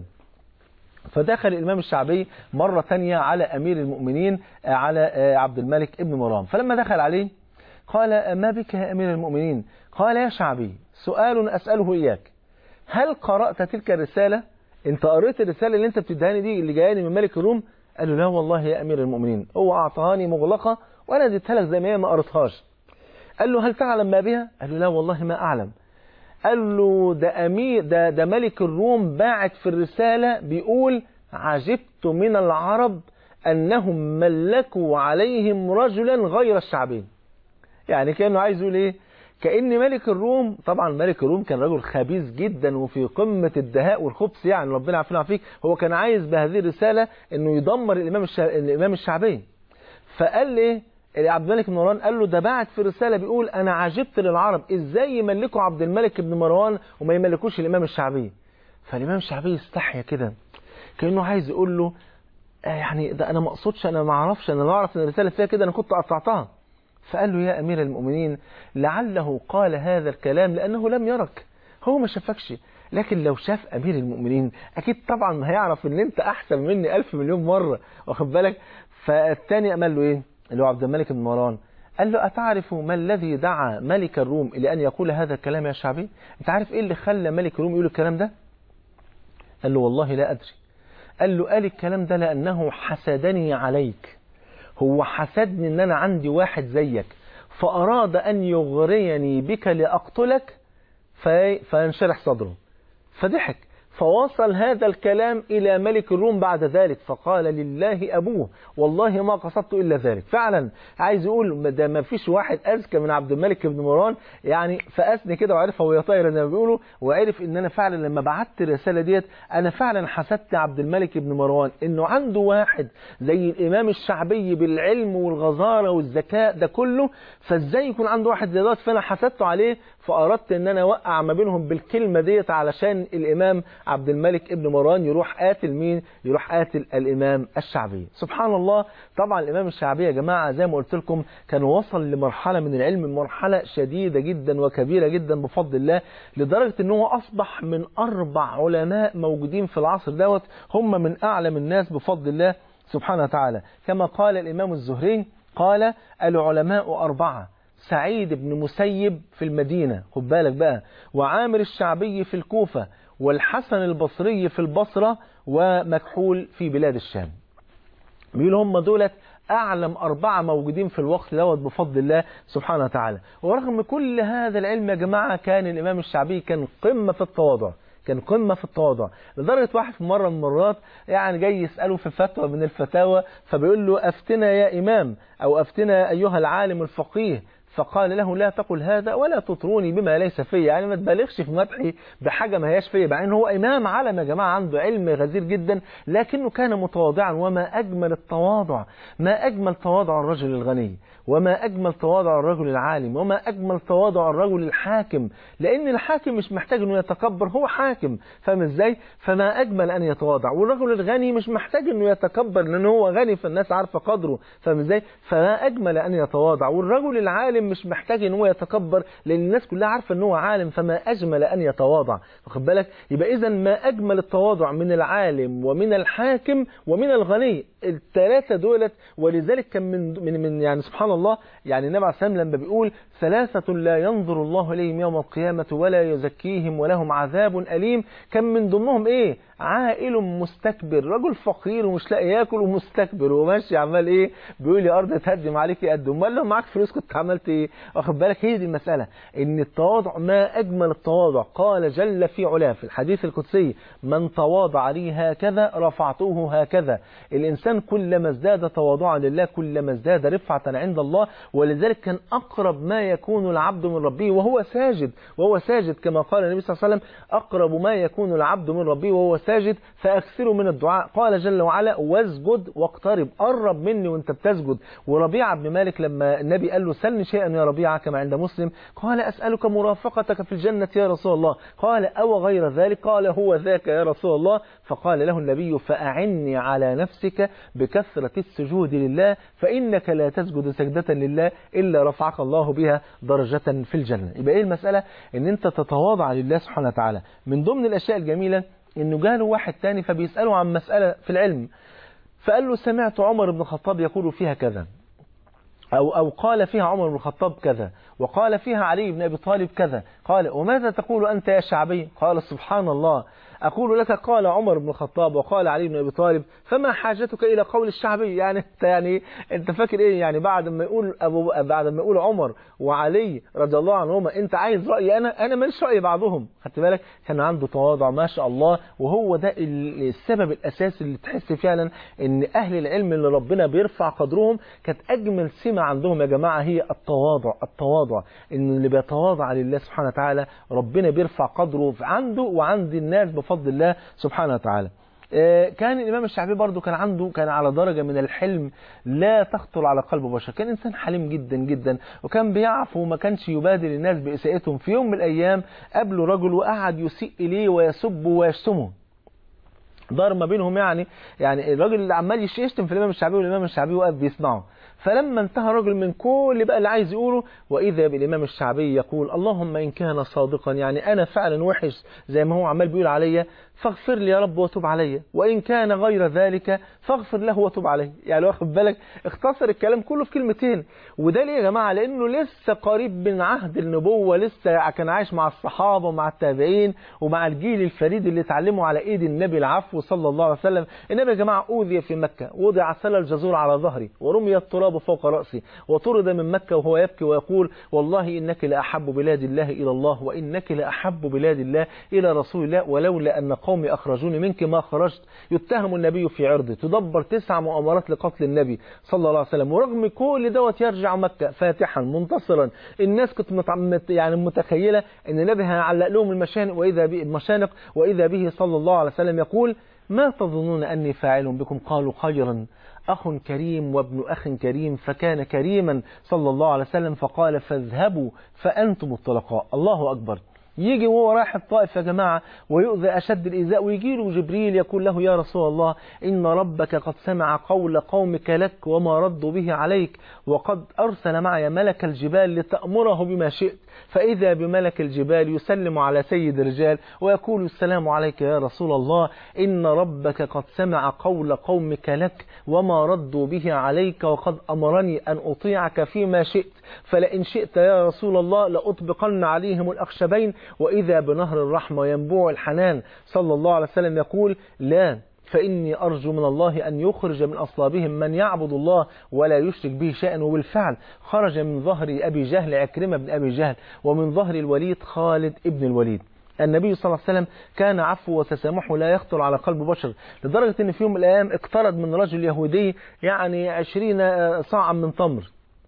S4: فدخل الإمام الشعبي مرة تانية على أمير المؤمنين على عبد الملك ابن مروان فلما دخل عليه قال ما بك يا أمير المؤمنين قال يا شعبي سؤال أسأله إياك هل قرأت تلك الرسالة انت قريت الرسالة اللي انت بتدهاني دي اللي جاياني من ملك الروم قال له لا والله يا أمير المؤمنين هو أعطاني مغلقة وأنا اديتها لك زي ما هي ما قريتهاش قال له هل تعلم ما بها قال له لا والله ما أعلم قال له ده أمير ده, ده ملك الروم باعت في الرسالة بيقول عجبت من العرب أنهم ملكوا عليهم رجلا غير الشعبين يعني كأنه عايز يقول إيه كأن ملك الروم طبعا ملك الروم كان رجل خبيث جدا وفي قمة الدهاء والخبث يعني ربنا عافينا فيك هو كان عايز بهذه الرسالة انه يدمر الامام الشع... الامام الشعبي فقال ايه عبد الملك بن مروان قال له ده بعت في رسالة بيقول انا عجبت للعرب ازاي يملكوا عبد الملك بن مروان وما يملكوش الامام الشعبي فالامام الشعبي استحيا كده كأنه عايز يقول له آه يعني ده انا ما اقصدش انا ما اعرفش انا لو اعرف ان الرسالة فيها كده انا كنت قطعتها فقال له يا أمير المؤمنين لعله قال هذا الكلام لأنه لم يرك هو ما شافكش لكن لو شاف أمير المؤمنين أكيد طبعا هيعرف أن أنت أحسن مني ألف مليون مرة واخد بالك فالثاني قال له إيه اللي هو عبد الملك بن مروان قال له أتعرف ما الذي دعا ملك الروم إلى أن يقول هذا الكلام يا شعبي أنت عارف إيه اللي خلى ملك الروم يقول الكلام ده قال له والله لا أدري قال له قال الكلام ده لأنه حسدني عليك هو حسدني ان انا عندي واحد زيك فاراد ان يغريني بك لاقتلك في فينشرح صدره فضحك فوصل هذا الكلام إلى ملك الروم بعد ذلك فقال لله أبوه والله ما قصدت إلا ذلك فعلا عايز يقول ده ما فيش واحد أذكى من عبد الملك بن مروان يعني فأسني كده وعرف هو يطير زي ما بيقولوا وعرف إن أنا فعلا لما بعت الرسالة ديت أنا فعلا حسدت عبد الملك بن مروان إنه عنده واحد زي الإمام الشعبي بالعلم والغزارة والذكاء ده كله فإزاي يكون عنده واحد زي دوت فأنا حسدته عليه فأردت إن أنا أوقع ما بينهم بالكلمة ديت علشان الإمام عبد الملك ابن مروان يروح قاتل مين يروح قاتل الإمام الشعبي سبحان الله طبعا الإمام الشعبي يا جماعة زي ما قلت لكم كان وصل لمرحلة من العلم مرحلة شديدة جدا وكبيرة جدا بفضل الله لدرجة ان هو أصبح من أربع علماء موجودين في العصر دوت هم من أعلم الناس بفضل الله سبحانه وتعالى كما قال الإمام الزهري قال العلماء أربعة سعيد بن مسيب في المدينة خد بالك بقى وعامر الشعبي في الكوفة والحسن البصري في البصرة ومكحول في بلاد الشام بيقولوا هم دولت أعلم أربعة موجودين في الوقت دوت بفضل الله سبحانه وتعالى ورغم كل هذا العلم يا جماعة كان الإمام الشعبي كان قمة في التواضع كان قمة في التواضع لدرجة واحد في مرة من المرات يعني جاي يسأله في فتوى من الفتاوى فبيقول له أفتنا يا إمام أو أفتنا أيها العالم الفقيه فقال له لا تقل هذا ولا تطروني بما ليس في يعني ما تبالغش في مدحي بحاجة ما هياش فيا مع ان هو إمام علم يا جماعة عنده علم غزير جدا لكنه كان متواضعا وما أجمل التواضع ما أجمل تواضع الرجل الغني وما أجمل تواضع الرجل العالم وما أجمل تواضع الرجل الحاكم لأن الحاكم مش محتاج أنه يتكبر هو حاكم فاهم إزاي فما أجمل أن يتواضع والرجل الغني مش محتاج أنه يتكبر لأنه هو غني فالناس عارفة قدره فاهم إزاي فما أجمل أن يتواضع والرجل العالم مش محتاج أن هو يتكبر لأن الناس كلها عارفة أن هو عالم فما أجمل أن يتواضع واخد بالك يبقى إذا ما أجمل التواضع من العالم ومن الحاكم ومن الغني الثلاثة دولت ولذلك كان من من, من يعني سبحان الله يعني النبي عليه السلام لما بيقول ثلاثة لا ينظر الله إليهم يوم القيامة ولا يزكيهم ولهم عذاب أليم كان من ضمنهم إيه عائل مستكبر رجل فقير ومش لاقي ياكل ومستكبر وماشي عمال ايه بيقول يا ارض تهدم عليك قد امال لو معاك فلوس كنت عملت ايه واخد بالك هي دي المساله ان التواضع ما اجمل التواضع قال جل في علاه في الحديث القدسي من تواضع لي هكذا رفعته هكذا الانسان كلما ازداد تواضعا لله كلما ازداد رفعه عند الله ولذلك كان اقرب ما يكون العبد من ربه وهو ساجد وهو ساجد كما قال النبي صلى الله عليه وسلم اقرب ما يكون العبد من ربه وهو ساجد فاكثروا من الدعاء قال جل وعلا واسجد واقترب قرب مني وانت بتسجد وربيعه بن مالك لما النبي قال له سلني شيئا يا ربيعه كما عند مسلم قال اسالك مرافقتك في الجنه يا رسول الله قال او غير ذلك قال هو ذاك يا رسول الله فقال له النبي فاعني على نفسك بكثره السجود لله فانك لا تسجد سجده لله الا رفعك الله بها درجه في الجنه يبقى ايه المساله ان انت تتواضع لله سبحانه وتعالى من ضمن الاشياء الجميله انه جاله واحد تاني فبيساله عن مساله في العلم فقال له سمعت عمر بن الخطاب يقول فيها كذا أو, أو قال فيها عمر بن الخطاب كذا وقال فيها علي بن أبي طالب كذا قال وماذا تقول أنت يا شعبي قال سبحان الله أقول لك قال عمر بن الخطاب وقال علي بن أبي طالب فما حاجتك إلى قول الشعبي يعني أنت يعني أنت فاكر إيه يعني بعد ما يقول أبو بعد ما يقول عمر وعلي رضي الله عنهما أنت عايز رأيي أنا أنا ماليش رأي بعضهم خدت بالك كان عنده تواضع ما شاء الله وهو ده السبب الأساسي اللي تحس فعلا إن أهل العلم اللي ربنا بيرفع قدرهم كانت أجمل سمة عندهم يا جماعة هي التواضع التواضع إن اللي بيتواضع لله سبحانه وتعالى ربنا بيرفع قدره عنده وعند الناس بفضل الله سبحانه وتعالى كان الإمام الشعبي برضو كان عنده كان على درجة من الحلم لا تخطر على قلب بشر كان إنسان حليم جدا جدا وكان بيعفو وما كانش يبادل الناس بإساءتهم في يوم من الأيام قابله رجل وقعد يسيء إليه ويسبه ويشتمه دار ما بينهم يعني يعني الراجل اللي عمال يشتم في الإمام الشعبي والإمام الشعبي واقف بيسمعه فلما انتهى الرجل من كل بقى اللي عايز يقوله وإذا بالإمام الشعبي يقول اللهم إن كان صادقا يعني أنا فعلا وحش زي ما هو عمال بيقول عليا فاغفر لي يا رب وتوب علي وإن كان غير ذلك فاغفر له وتوب عليه يعني واخد بالك اختصر الكلام كله في كلمتين وده ليه يا جماعة لأنه لسه قريب من عهد النبوة لسه كان عايش مع الصحابة ومع التابعين ومع الجيل الفريد اللي اتعلموا على ايد النبي العفو صلى الله عليه وسلم النبي يا جماعة أوذي في مكة وضع سل الجزور على ظهري ورمي التراب فوق رأسي وطرد من مكة وهو يبكي ويقول والله إنك لأحب بلاد الله إلى الله وإنك لأحب بلاد الله إلى رسول الله ولولا أن قومي أخرجوني منك ما خرجت يتهم النبي في عرضه تدبر تسع مؤامرات لقتل النبي صلى الله عليه وسلم ورغم كل دوت يرجع مكة فاتحا منتصرا الناس كنت مت... يعني متخيلة أن النبي هيعلق لهم المشانق وإذا به المشانق وإذا به صلى الله عليه وسلم يقول ما تظنون أني فاعل بكم قالوا خيرا أخ كريم وابن أخ كريم فكان كريما صلى الله عليه وسلم فقال فاذهبوا فأنتم الطلقاء الله أكبر يجي وهو رايح الطائف يا جماعة ويؤذى أشد الإيذاء ويجي له جبريل يقول له يا رسول الله إن ربك قد سمع قول قومك لك وما ردوا به عليك وقد أرسل معي ملك الجبال لتأمره بما شئت فإذا بملك الجبال يسلم على سيد الرجال ويقول السلام عليك يا رسول الله إن ربك قد سمع قول قومك لك وما ردوا به عليك وقد أمرني أن أطيعك فيما شئت فلئن شئت يا رسول الله لأطبقن عليهم الأخشبين وإذا بنهر الرحمة ينبوع الحنان صلى الله عليه وسلم يقول لا فإني أرجو من الله أن يخرج من أصلابهم من يعبد الله ولا يشرك به شيئا وبالفعل خرج من ظهر أبي جهل عكرمة بن أبي جهل ومن ظهر الوليد خالد ابن الوليد النبي صلى الله عليه وسلم كان عفو وتسامحه لا يخطر على قلب بشر لدرجة أن في يوم من الأيام اقترض من رجل يهودي يعني عشرين صاعا من تمر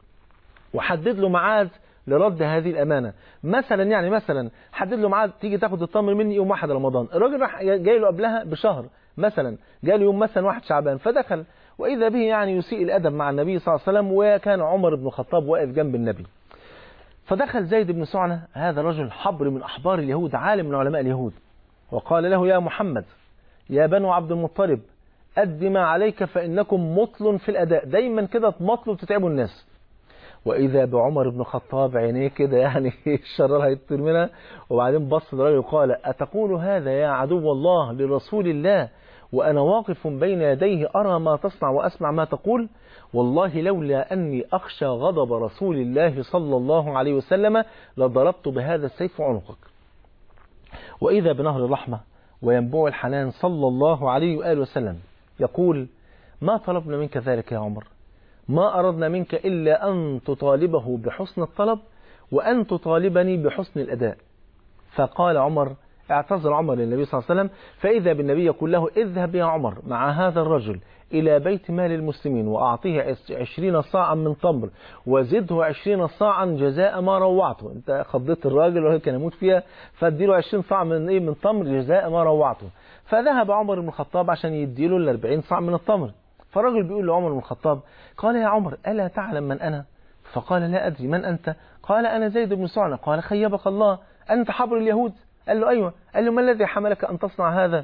S4: وحدد له ميعاد لرد هذه الأمانة مثلا يعني مثلا حدد له ميعاد تيجي تاخد التمر مني يوم 1 رمضان الراجل راح جاي له قبلها بشهر مثلا جاء له يوم مثلا واحد شعبان فدخل وإذا به يعني يسيء الأدب مع النبي صلى الله عليه وسلم وكان عمر بن الخطاب واقف جنب النبي فدخل زيد بن سعنة هذا رجل حبر من أحبار اليهود عالم من علماء اليهود وقال له يا محمد يا بنو عبد المطلب أد ما عليك فإنكم مطل في الأداء دايما كده تمطلوا وتتعبوا الناس وإذا بعمر بن الخطاب عينيه كده يعني الشرار هيطير منها وبعدين بص للراجل وقال أتقول هذا يا عدو الله لرسول الله وأنا واقف بين يديه أرى ما تصنع وأسمع ما تقول والله لولا أني أخشى غضب رسول الله صلى الله عليه وسلم لضربت بهذا السيف عنقك وإذا بنهر الرحمة وينبوع الحنان صلى الله عليه وآله وسلم يقول ما طلبنا منك ذلك يا عمر ما أردنا منك إلا أن تطالبه بحسن الطلب وأن تطالبني بحسن الأداء فقال عمر اعتذر عمر للنبي صلى الله عليه وسلم فإذا بالنبي يقول له اذهب يا عمر مع هذا الرجل إلى بيت مال المسلمين وأعطيه عشرين صاعا من تمر وزده عشرين صاعا جزاء ما روعته أنت خضيت الراجل وهو كان يموت فيها فاديله عشرين صاع من إيه من تمر جزاء ما روعته فذهب عمر بن الخطاب عشان يديله الأربعين صاع من التمر فالرجل بيقول لعمر بن الخطاب قال يا عمر ألا تعلم من أنا فقال لا أدري من أنت قال أنا زيد بن سعنة قال خيبك الله أنت حبر اليهود قال له أيوة قال له ما الذي حملك أن تصنع هذا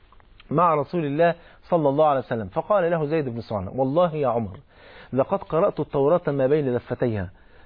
S4: مع رسول الله صلى الله عليه وسلم فقال له زيد بن سعنة والله يا عمر لقد قرأت التوراة ما بين لفتيها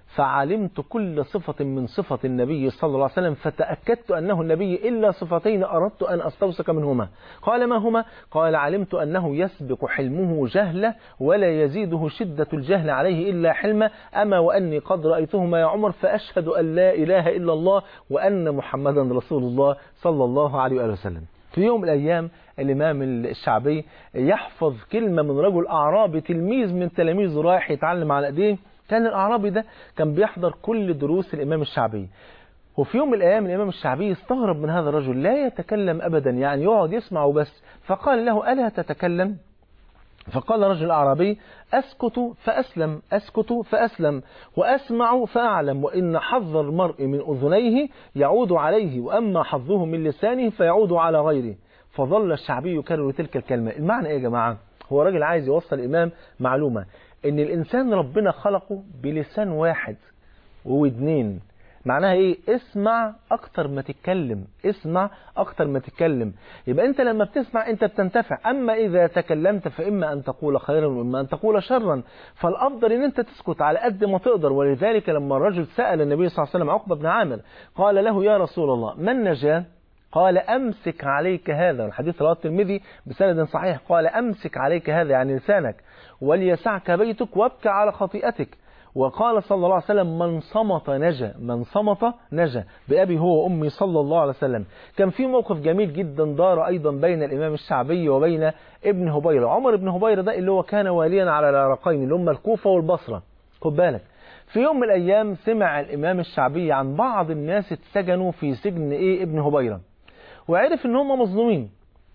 S4: فعلمت كل صفة من صفة النبي صلى الله عليه وسلم فتأكدت أنه النبي إلا صفتين أردت أن أستوثق منهما قال ما هما قال علمت أنه يسبق حلمه جهلة ولا يزيده شدة الجهل عليه إلا حلمة أما وأني قد رأيتهما يا عمر فأشهد أن لا إله إلا الله وأن محمدا رسول الله صلى الله عليه وآله وسلم في يوم من الأيام الإمام الشعبي يحفظ كلمة من رجل أعرابي تلميذ من تلاميذه رايح يتعلم على أيديه كان الأعرابي ده كان بيحضر كل دروس الإمام الشعبي وفي يوم من الأيام الإمام الشعبي استغرب من هذا الرجل لا يتكلم أبدا يعني يقعد يسمع وبس فقال له ألا تتكلم فقال رجل أعرابي أسكت فأسلم أسكت فأسلم وأسمع فأعلم وإن حظ المرء من أذنيه يعود عليه وأما حظه من لسانه فيعود على غيره فظل الشعبي يكرر تلك الكلمة المعنى إيه يا جماعة هو راجل عايز يوصل الإمام معلومة إن الإنسان ربنا خلقه بلسان واحد وودنين معناها ايه اسمع اكتر ما تتكلم اسمع اكتر ما تتكلم يبقى انت لما بتسمع انت بتنتفع اما اذا تكلمت فاما ان تقول خيرا واما ان تقول شرا فالافضل ان انت تسكت على قد ما تقدر ولذلك لما الرجل سال النبي صلى الله عليه وسلم عقبه بن عامر قال له يا رسول الله من نجاه قال أمسك عليك هذا الحديث رواه الترمذي بسند صحيح قال أمسك عليك هذا يعني لسانك وليسعك بيتك وابكى على خطيئتك وقال صلى الله عليه وسلم من صمت نجا من صمت نجا بأبي هو وأمي صلى الله عليه وسلم كان في موقف جميل جدا دار أيضا بين الإمام الشعبي وبين ابن هبيرة عمر بن هبيرة ده اللي هو كان واليا على العراقين اللي هم الكوفة والبصرة خد بالك في يوم من الأيام سمع الإمام الشعبي عن بعض الناس اتسجنوا في سجن إيه ابن هبيرة وعرف ان هم مظلومين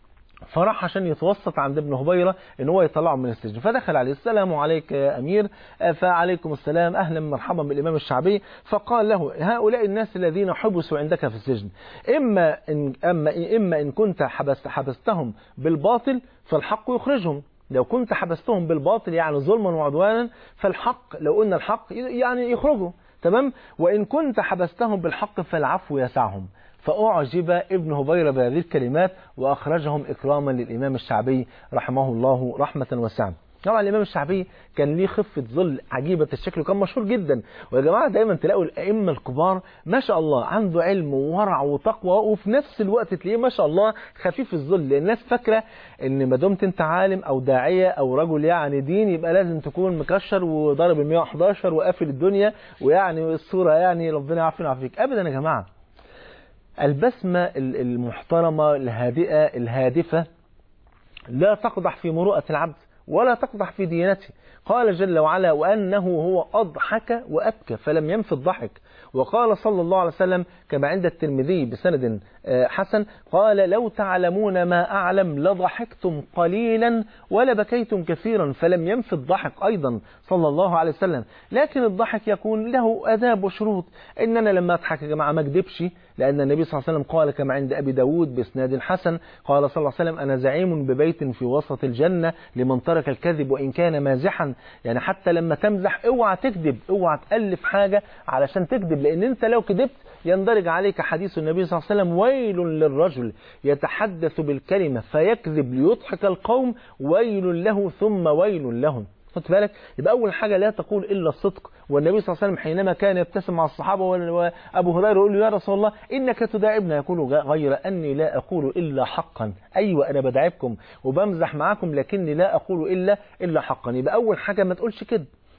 S4: فراح عشان يتوسط عند ابن هبيرة ان هو يطلعهم من السجن فدخل عليه السلام عليك يا امير فعليكم السلام اهلا مرحبا بالامام الشعبي فقال له هؤلاء الناس الذين حبسوا عندك في السجن اما ان اما اما ان كنت حبست حبستهم بالباطل فالحق يخرجهم لو كنت حبستهم بالباطل يعني ظلما وعدوانا فالحق لو قلنا الحق يعني يخرجوا تمام وان كنت حبستهم بالحق فالعفو يسعهم فأعجب ابن هبيرة بهذه الكلمات وأخرجهم إكراما للإمام الشعبي رحمه الله رحمة واسعة طبعا الإمام الشعبي كان ليه خفة ظل عجيبة الشكل وكان مشهور جدا ويا جماعة دايما تلاقوا الأئمة الكبار ما شاء الله عنده علم وورع وتقوى وفي نفس الوقت تلاقيه ما شاء الله خفيف الظل الناس فاكرة إن ما دمت أنت عالم أو داعية أو رجل يعني دين يبقى لازم تكون مكشر وضارب ال 111 وقافل الدنيا ويعني الصورة يعني ربنا يعافينا ويعافيك أبدا يا جماعة البسمة المحترمة الهادئة الهادفة لا تقدح في مروءة العبد ولا تقدح في ديانته قال جل وعلا وأنه هو أضحك وأبكى فلم ينف الضحك وقال صلى الله عليه وسلم كما عند الترمذي بسند حسن قال لو تعلمون ما أعلم لضحكتم قليلا ولبكيتم كثيرا فلم ينف الضحك أيضا صلى الله عليه وسلم لكن الضحك يكون له أداب وشروط إن أنا لما أضحك يا جماعة ما أكذبش لأن النبي صلى الله عليه وسلم قال كما عند أبي داود بإسناد حسن قال صلى الله عليه وسلم أنا زعيم ببيت في وسط الجنة لمن ترك الكذب وإن كان مازحا يعني حتى لما تمزح اوعى تكذب اوعى تألف حاجة علشان تكذب لأن أنت لو كذبت يندرج عليك حديث النبي صلى الله عليه وسلم ويل للرجل يتحدث بالكلمة فيكذب ليضحك القوم ويل له ثم ويل لهم خد بالك يبقى أول حاجة لا تقول إلا الصدق والنبي صلى الله عليه وسلم حينما كان يبتسم مع الصحابة وأبو هريرة يقول له يا رسول الله إنك تداعبنا يقول غير أني لا أقول إلا حقا أيوة أنا بدعبكم وبمزح معاكم لكني لا أقول إلا إلا حقا يبقى أول حاجة ما تقولش كده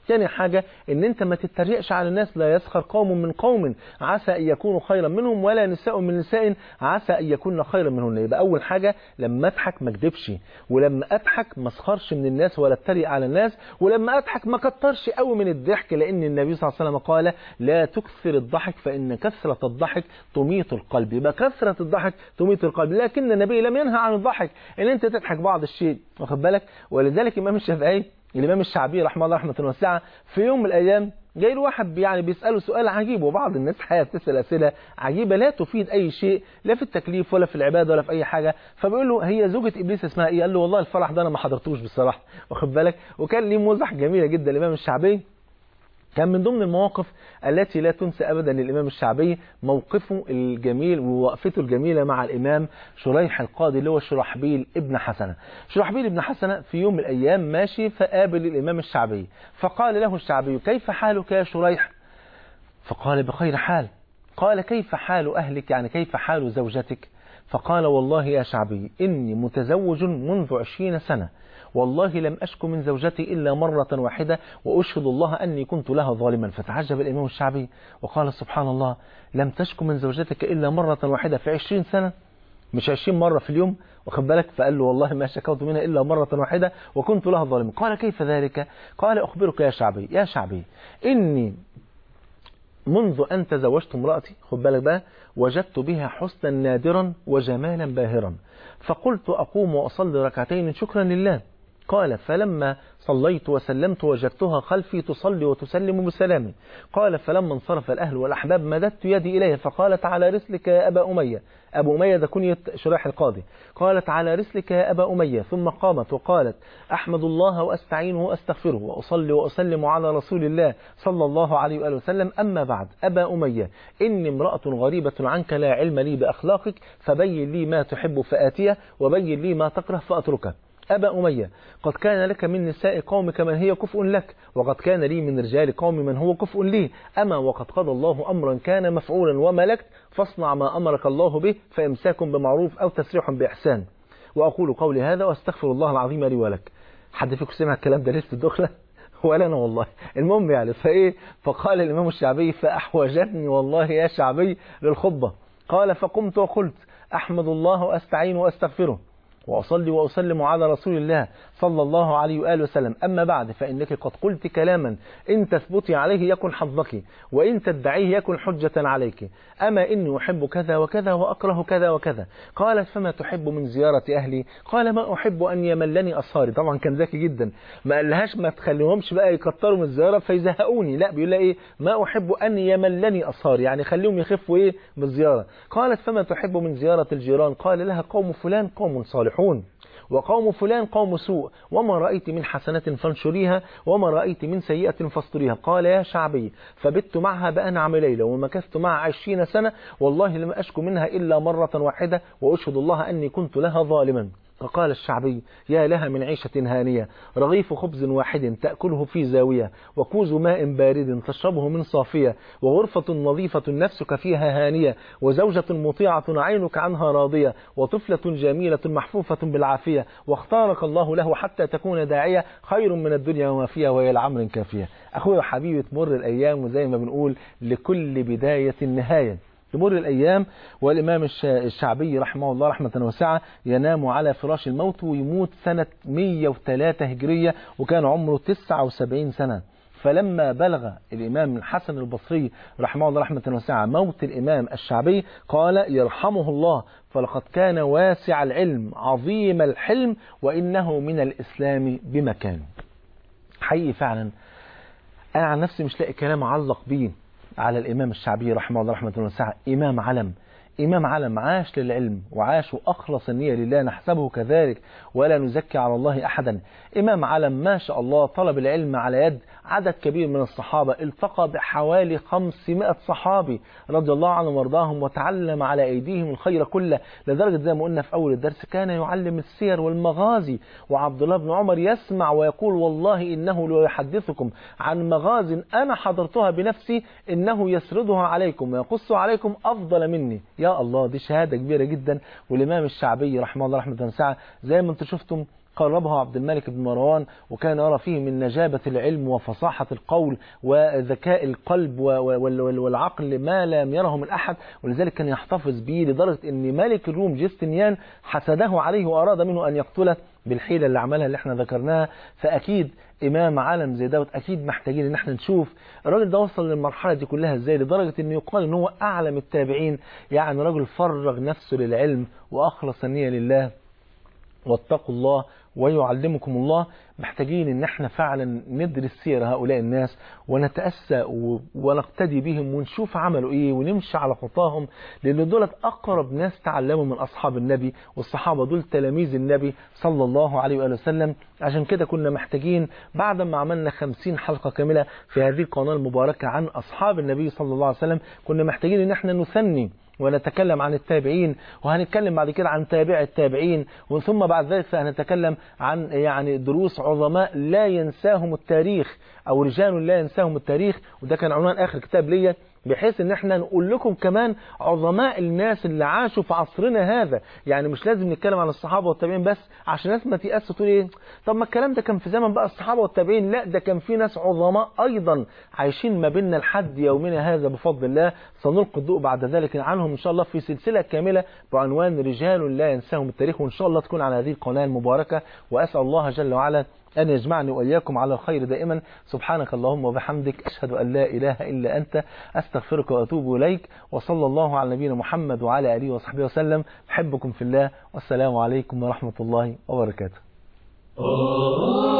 S4: تاني حاجة ان انت ما تتريقش على الناس لا يسخر قوم من قوم عسى ان يكونوا خيرا منهم ولا نساء من نساء عسى ان يكون خيرا منهن يبقى اول حاجة لما اضحك ما اكدبش ولما اضحك ما اسخرش من الناس ولا اتريق على الناس ولما اضحك ما كترش قوي من الضحك لان النبي صلى الله عليه وسلم قال لا تكثر الضحك فان كثرة الضحك تميت القلب يبقى كثرة الضحك تميت القلب لكن النبي لم ينهى عن الضحك ان انت تضحك بعض الشيء واخد بالك ولذلك الامام الشافعي الامام الشعبي رحمه الله رحمه واسعه في يوم من الايام جاي له واحد يعني بيساله سؤال عجيب وبعض الناس حقيقه بتسال اسئله عجيبه لا تفيد اي شيء لا في التكليف ولا في العباده ولا في اي حاجه فبيقول له هي زوجة ابليس اسمها ايه قال له والله الفرح ده انا ما حضرتوش بصراحه واخد بالك وكان ليه مزح جميله جدا الامام الشعبي كان من ضمن المواقف التي لا تنسى ابدا للامام الشعبي موقفه الجميل ووقفته الجميله مع الامام شريح القاضي اللي هو شرحبيل ابن حسنه. شرحبيل ابن حسنه في يوم من الايام ماشي فقابل الامام الشعبي فقال له الشعبي كيف حالك يا شريح؟ فقال بخير حال. قال كيف حال اهلك يعني كيف حال زوجتك؟ فقال والله يا شعبي اني متزوج منذ عشرين سنه والله لم أشكو من زوجتي إلا مرة واحدة وأشهد الله أني كنت لها ظالما فتعجب الإمام الشعبي وقال سبحان الله لم تشكو من زوجتك إلا مرة واحدة في عشرين سنة مش عشرين مرة في اليوم واخد بالك فقال له والله ما شكوت منها إلا مرة واحدة وكنت لها ظالما قال كيف ذلك قال أخبرك يا شعبي يا شعبي إني منذ أن تزوجت امرأتي خد بالك بقى وجدت بها حسنا نادرا وجمالا باهرا فقلت أقوم وأصلي ركعتين شكرا لله قال فلما صليت وسلمت وجدتها خلفي تصلي وتسلم بسلام قال فلما انصرف الأهل والأحباب مددت يدي إليها فقالت على رسلك يا أبا أمية أبو أمية ده كنية شراح القاضي قالت على رسلك يا أبا أمية ثم قامت وقالت أحمد الله وأستعينه وأستغفره وأصلي وأسلم على رسول الله صلى الله عليه وآله وسلم أما بعد أبا أمية إني امرأة غريبة عنك لا علم لي بأخلاقك فبين لي ما تحب فآتيه وبين لي ما تكره فأتركه أبا أمية قد كان لك من نساء قومك من هي كفء لك وقد كان لي من رجال قوم من هو كفء لي أما وقد قضى الله أمرا كان مفعولا وملكت فاصنع ما أمرك الله به فإمساك بمعروف أو تسريح بإحسان وأقول قولي هذا وأستغفر الله العظيم لي ولك حد فيكم سمع الكلام ده لسه الدخلة ولا أنا والله المهم يعني فإيه فقال الإمام الشعبي فأحوجتني والله يا شعبي للخطبة قال فقمت وقلت أحمد الله وأستعين وأستغفره وأصلي وأسلم على رسول الله صلى الله عليه وآله وسلم أما بعد فإنك قد قلت كلاما إن تثبتي عليه يكن حظك وإن تدعيه يكن حجة عليك أما إني أحب كذا وكذا وأكره كذا وكذا قالت فما تحب من زيارة أهلي قال ما أحب أن يملني أصهاري طبعا كان ذكي جدا ما قالهاش ما تخليهمش بقى يكتروا من الزيارة فيزهقوني لا بيقول لها إيه ما أحب أن يملني أصهاري يعني خليهم يخفوا إيه من الزيارة قالت فما تحب من زيارة الجيران قال لها قوم فلان قوم صالح صالحون وقوم فلان قوم سوء وما رأيت من حسنة فانشريها وما رأيت من سيئة فاستريها قال يا شعبي فبت معها بأنعم ليلة ومكثت معها عشرين سنة والله لم أشكو منها إلا مرة واحدة وأشهد الله أني كنت لها ظالما فقال الشعبي يا لها من عيشة هانية رغيف خبز واحد تأكله في زاوية وكوز ماء بارد تشربه من صافية وغرفة نظيفة نفسك فيها هانية وزوجة مطيعة عينك عنها راضية وطفلة جميلة محفوفة بالعافية واختارك الله له حتى تكون داعية خير من الدنيا وما فيها وهي العمر كافية أخويا حبيبي تمر الأيام وزي ما بنقول لكل بداية نهاية تمر الأيام والإمام الشعبي رحمه الله رحمة واسعة ينام على فراش الموت ويموت سنة 103 هجرية وكان عمره 79 سنة فلما بلغ الإمام الحسن البصري رحمه الله رحمة واسعة موت الإمام الشعبي قال يرحمه الله فلقد كان واسع العلم عظيم الحلم وإنه من الإسلام بمكان حقيقي فعلا أنا عن نفسي مش لاقي كلام أعلق بيه على الإمام الشعبي رحمه الله رحمة واسعة إمام علم إمام علم عاش للعلم وعاش وأخلص النية لله نحسبه كذلك ولا نزكي على الله أحدا إمام علم ما شاء الله طلب العلم على يد عدد كبير من الصحابة التقى بحوالي 500 صحابي رضي الله عنهم وارضاهم وتعلم على أيديهم الخير كله لدرجة زي ما قلنا في أول الدرس كان يعلم السير والمغازي وعبد الله بن عمر يسمع ويقول والله إنه لو يحدثكم عن مغاز أنا حضرتها بنفسي إنه يسردها عليكم ويقص عليكم أفضل مني يا الله دي شهادة كبيرة جدا والإمام الشعبي رحمه الله رحمة واسعة زي ما انتم شفتم قربه عبد الملك بن مروان وكان يرى فيه من نجابة العلم وفصاحة القول وذكاء القلب و- و- وال- وال- والعقل ما لم يره من أحد ولذلك كان يحتفظ به لدرجة أن ملك الروم جستنيان حسده عليه وأراد منه أن يقتله بالحيلة اللي عملها اللي احنا ذكرناها فأكيد إمام عالم زي دوت أكيد محتاجين إن احنا نشوف الراجل ده وصل للمرحلة دي كلها إزاي لدرجة إنه يقال إن هو أعلم التابعين يعني راجل فرغ نفسه للعلم وأخلص النية لله واتقوا الله ويعلمكم الله محتاجين ان احنا فعلا ندرس سير هؤلاء الناس ونتأسى و- ونقتدي بهم ونشوف عملوا ايه ونمشي على خطاهم لان دولت اقرب ناس تعلموا من اصحاب النبي والصحابة دول تلاميذ النبي صلى الله عليه وآله وسلم عشان كده كنا محتاجين بعد ما عملنا خمسين حلقة كاملة في هذه القناة المباركة عن اصحاب النبي صلى الله عليه وسلم كنا محتاجين ان احنا نثني ونتكلم عن التابعين وهنتكلم بعد كده عن تابع التابعين وثم بعد ذلك هنتكلم عن يعني دروس عظماء لا ينساهم التاريخ او رجال لا ينساهم التاريخ وده كان عنوان اخر كتاب ليا بحيث ان احنا نقول لكم كمان عظماء الناس اللي عاشوا في عصرنا هذا يعني مش لازم نتكلم عن الصحابه والتابعين بس عشان الناس ما تيأس تقول ايه طب ما الكلام ده كان في زمن بقى الصحابه والتابعين لا ده كان في ناس عظماء ايضا عايشين ما بيننا لحد يومنا هذا بفضل الله سنلقي الضوء بعد ذلك عنهم ان شاء الله في سلسله كامله بعنوان رجال لا ينساهم التاريخ وان شاء الله تكون على هذه القناه المباركه واسال الله جل وعلا أن يجمعني وإياكم على الخير دائما سبحانك اللهم وبحمدك أشهد أن لا إله إلا أنت أستغفرك وأتوب إليك وصلى الله على نبينا محمد وعلى آله وصحبه وسلم أحبكم في الله والسلام عليكم ورحمة الله وبركاته
S3: آه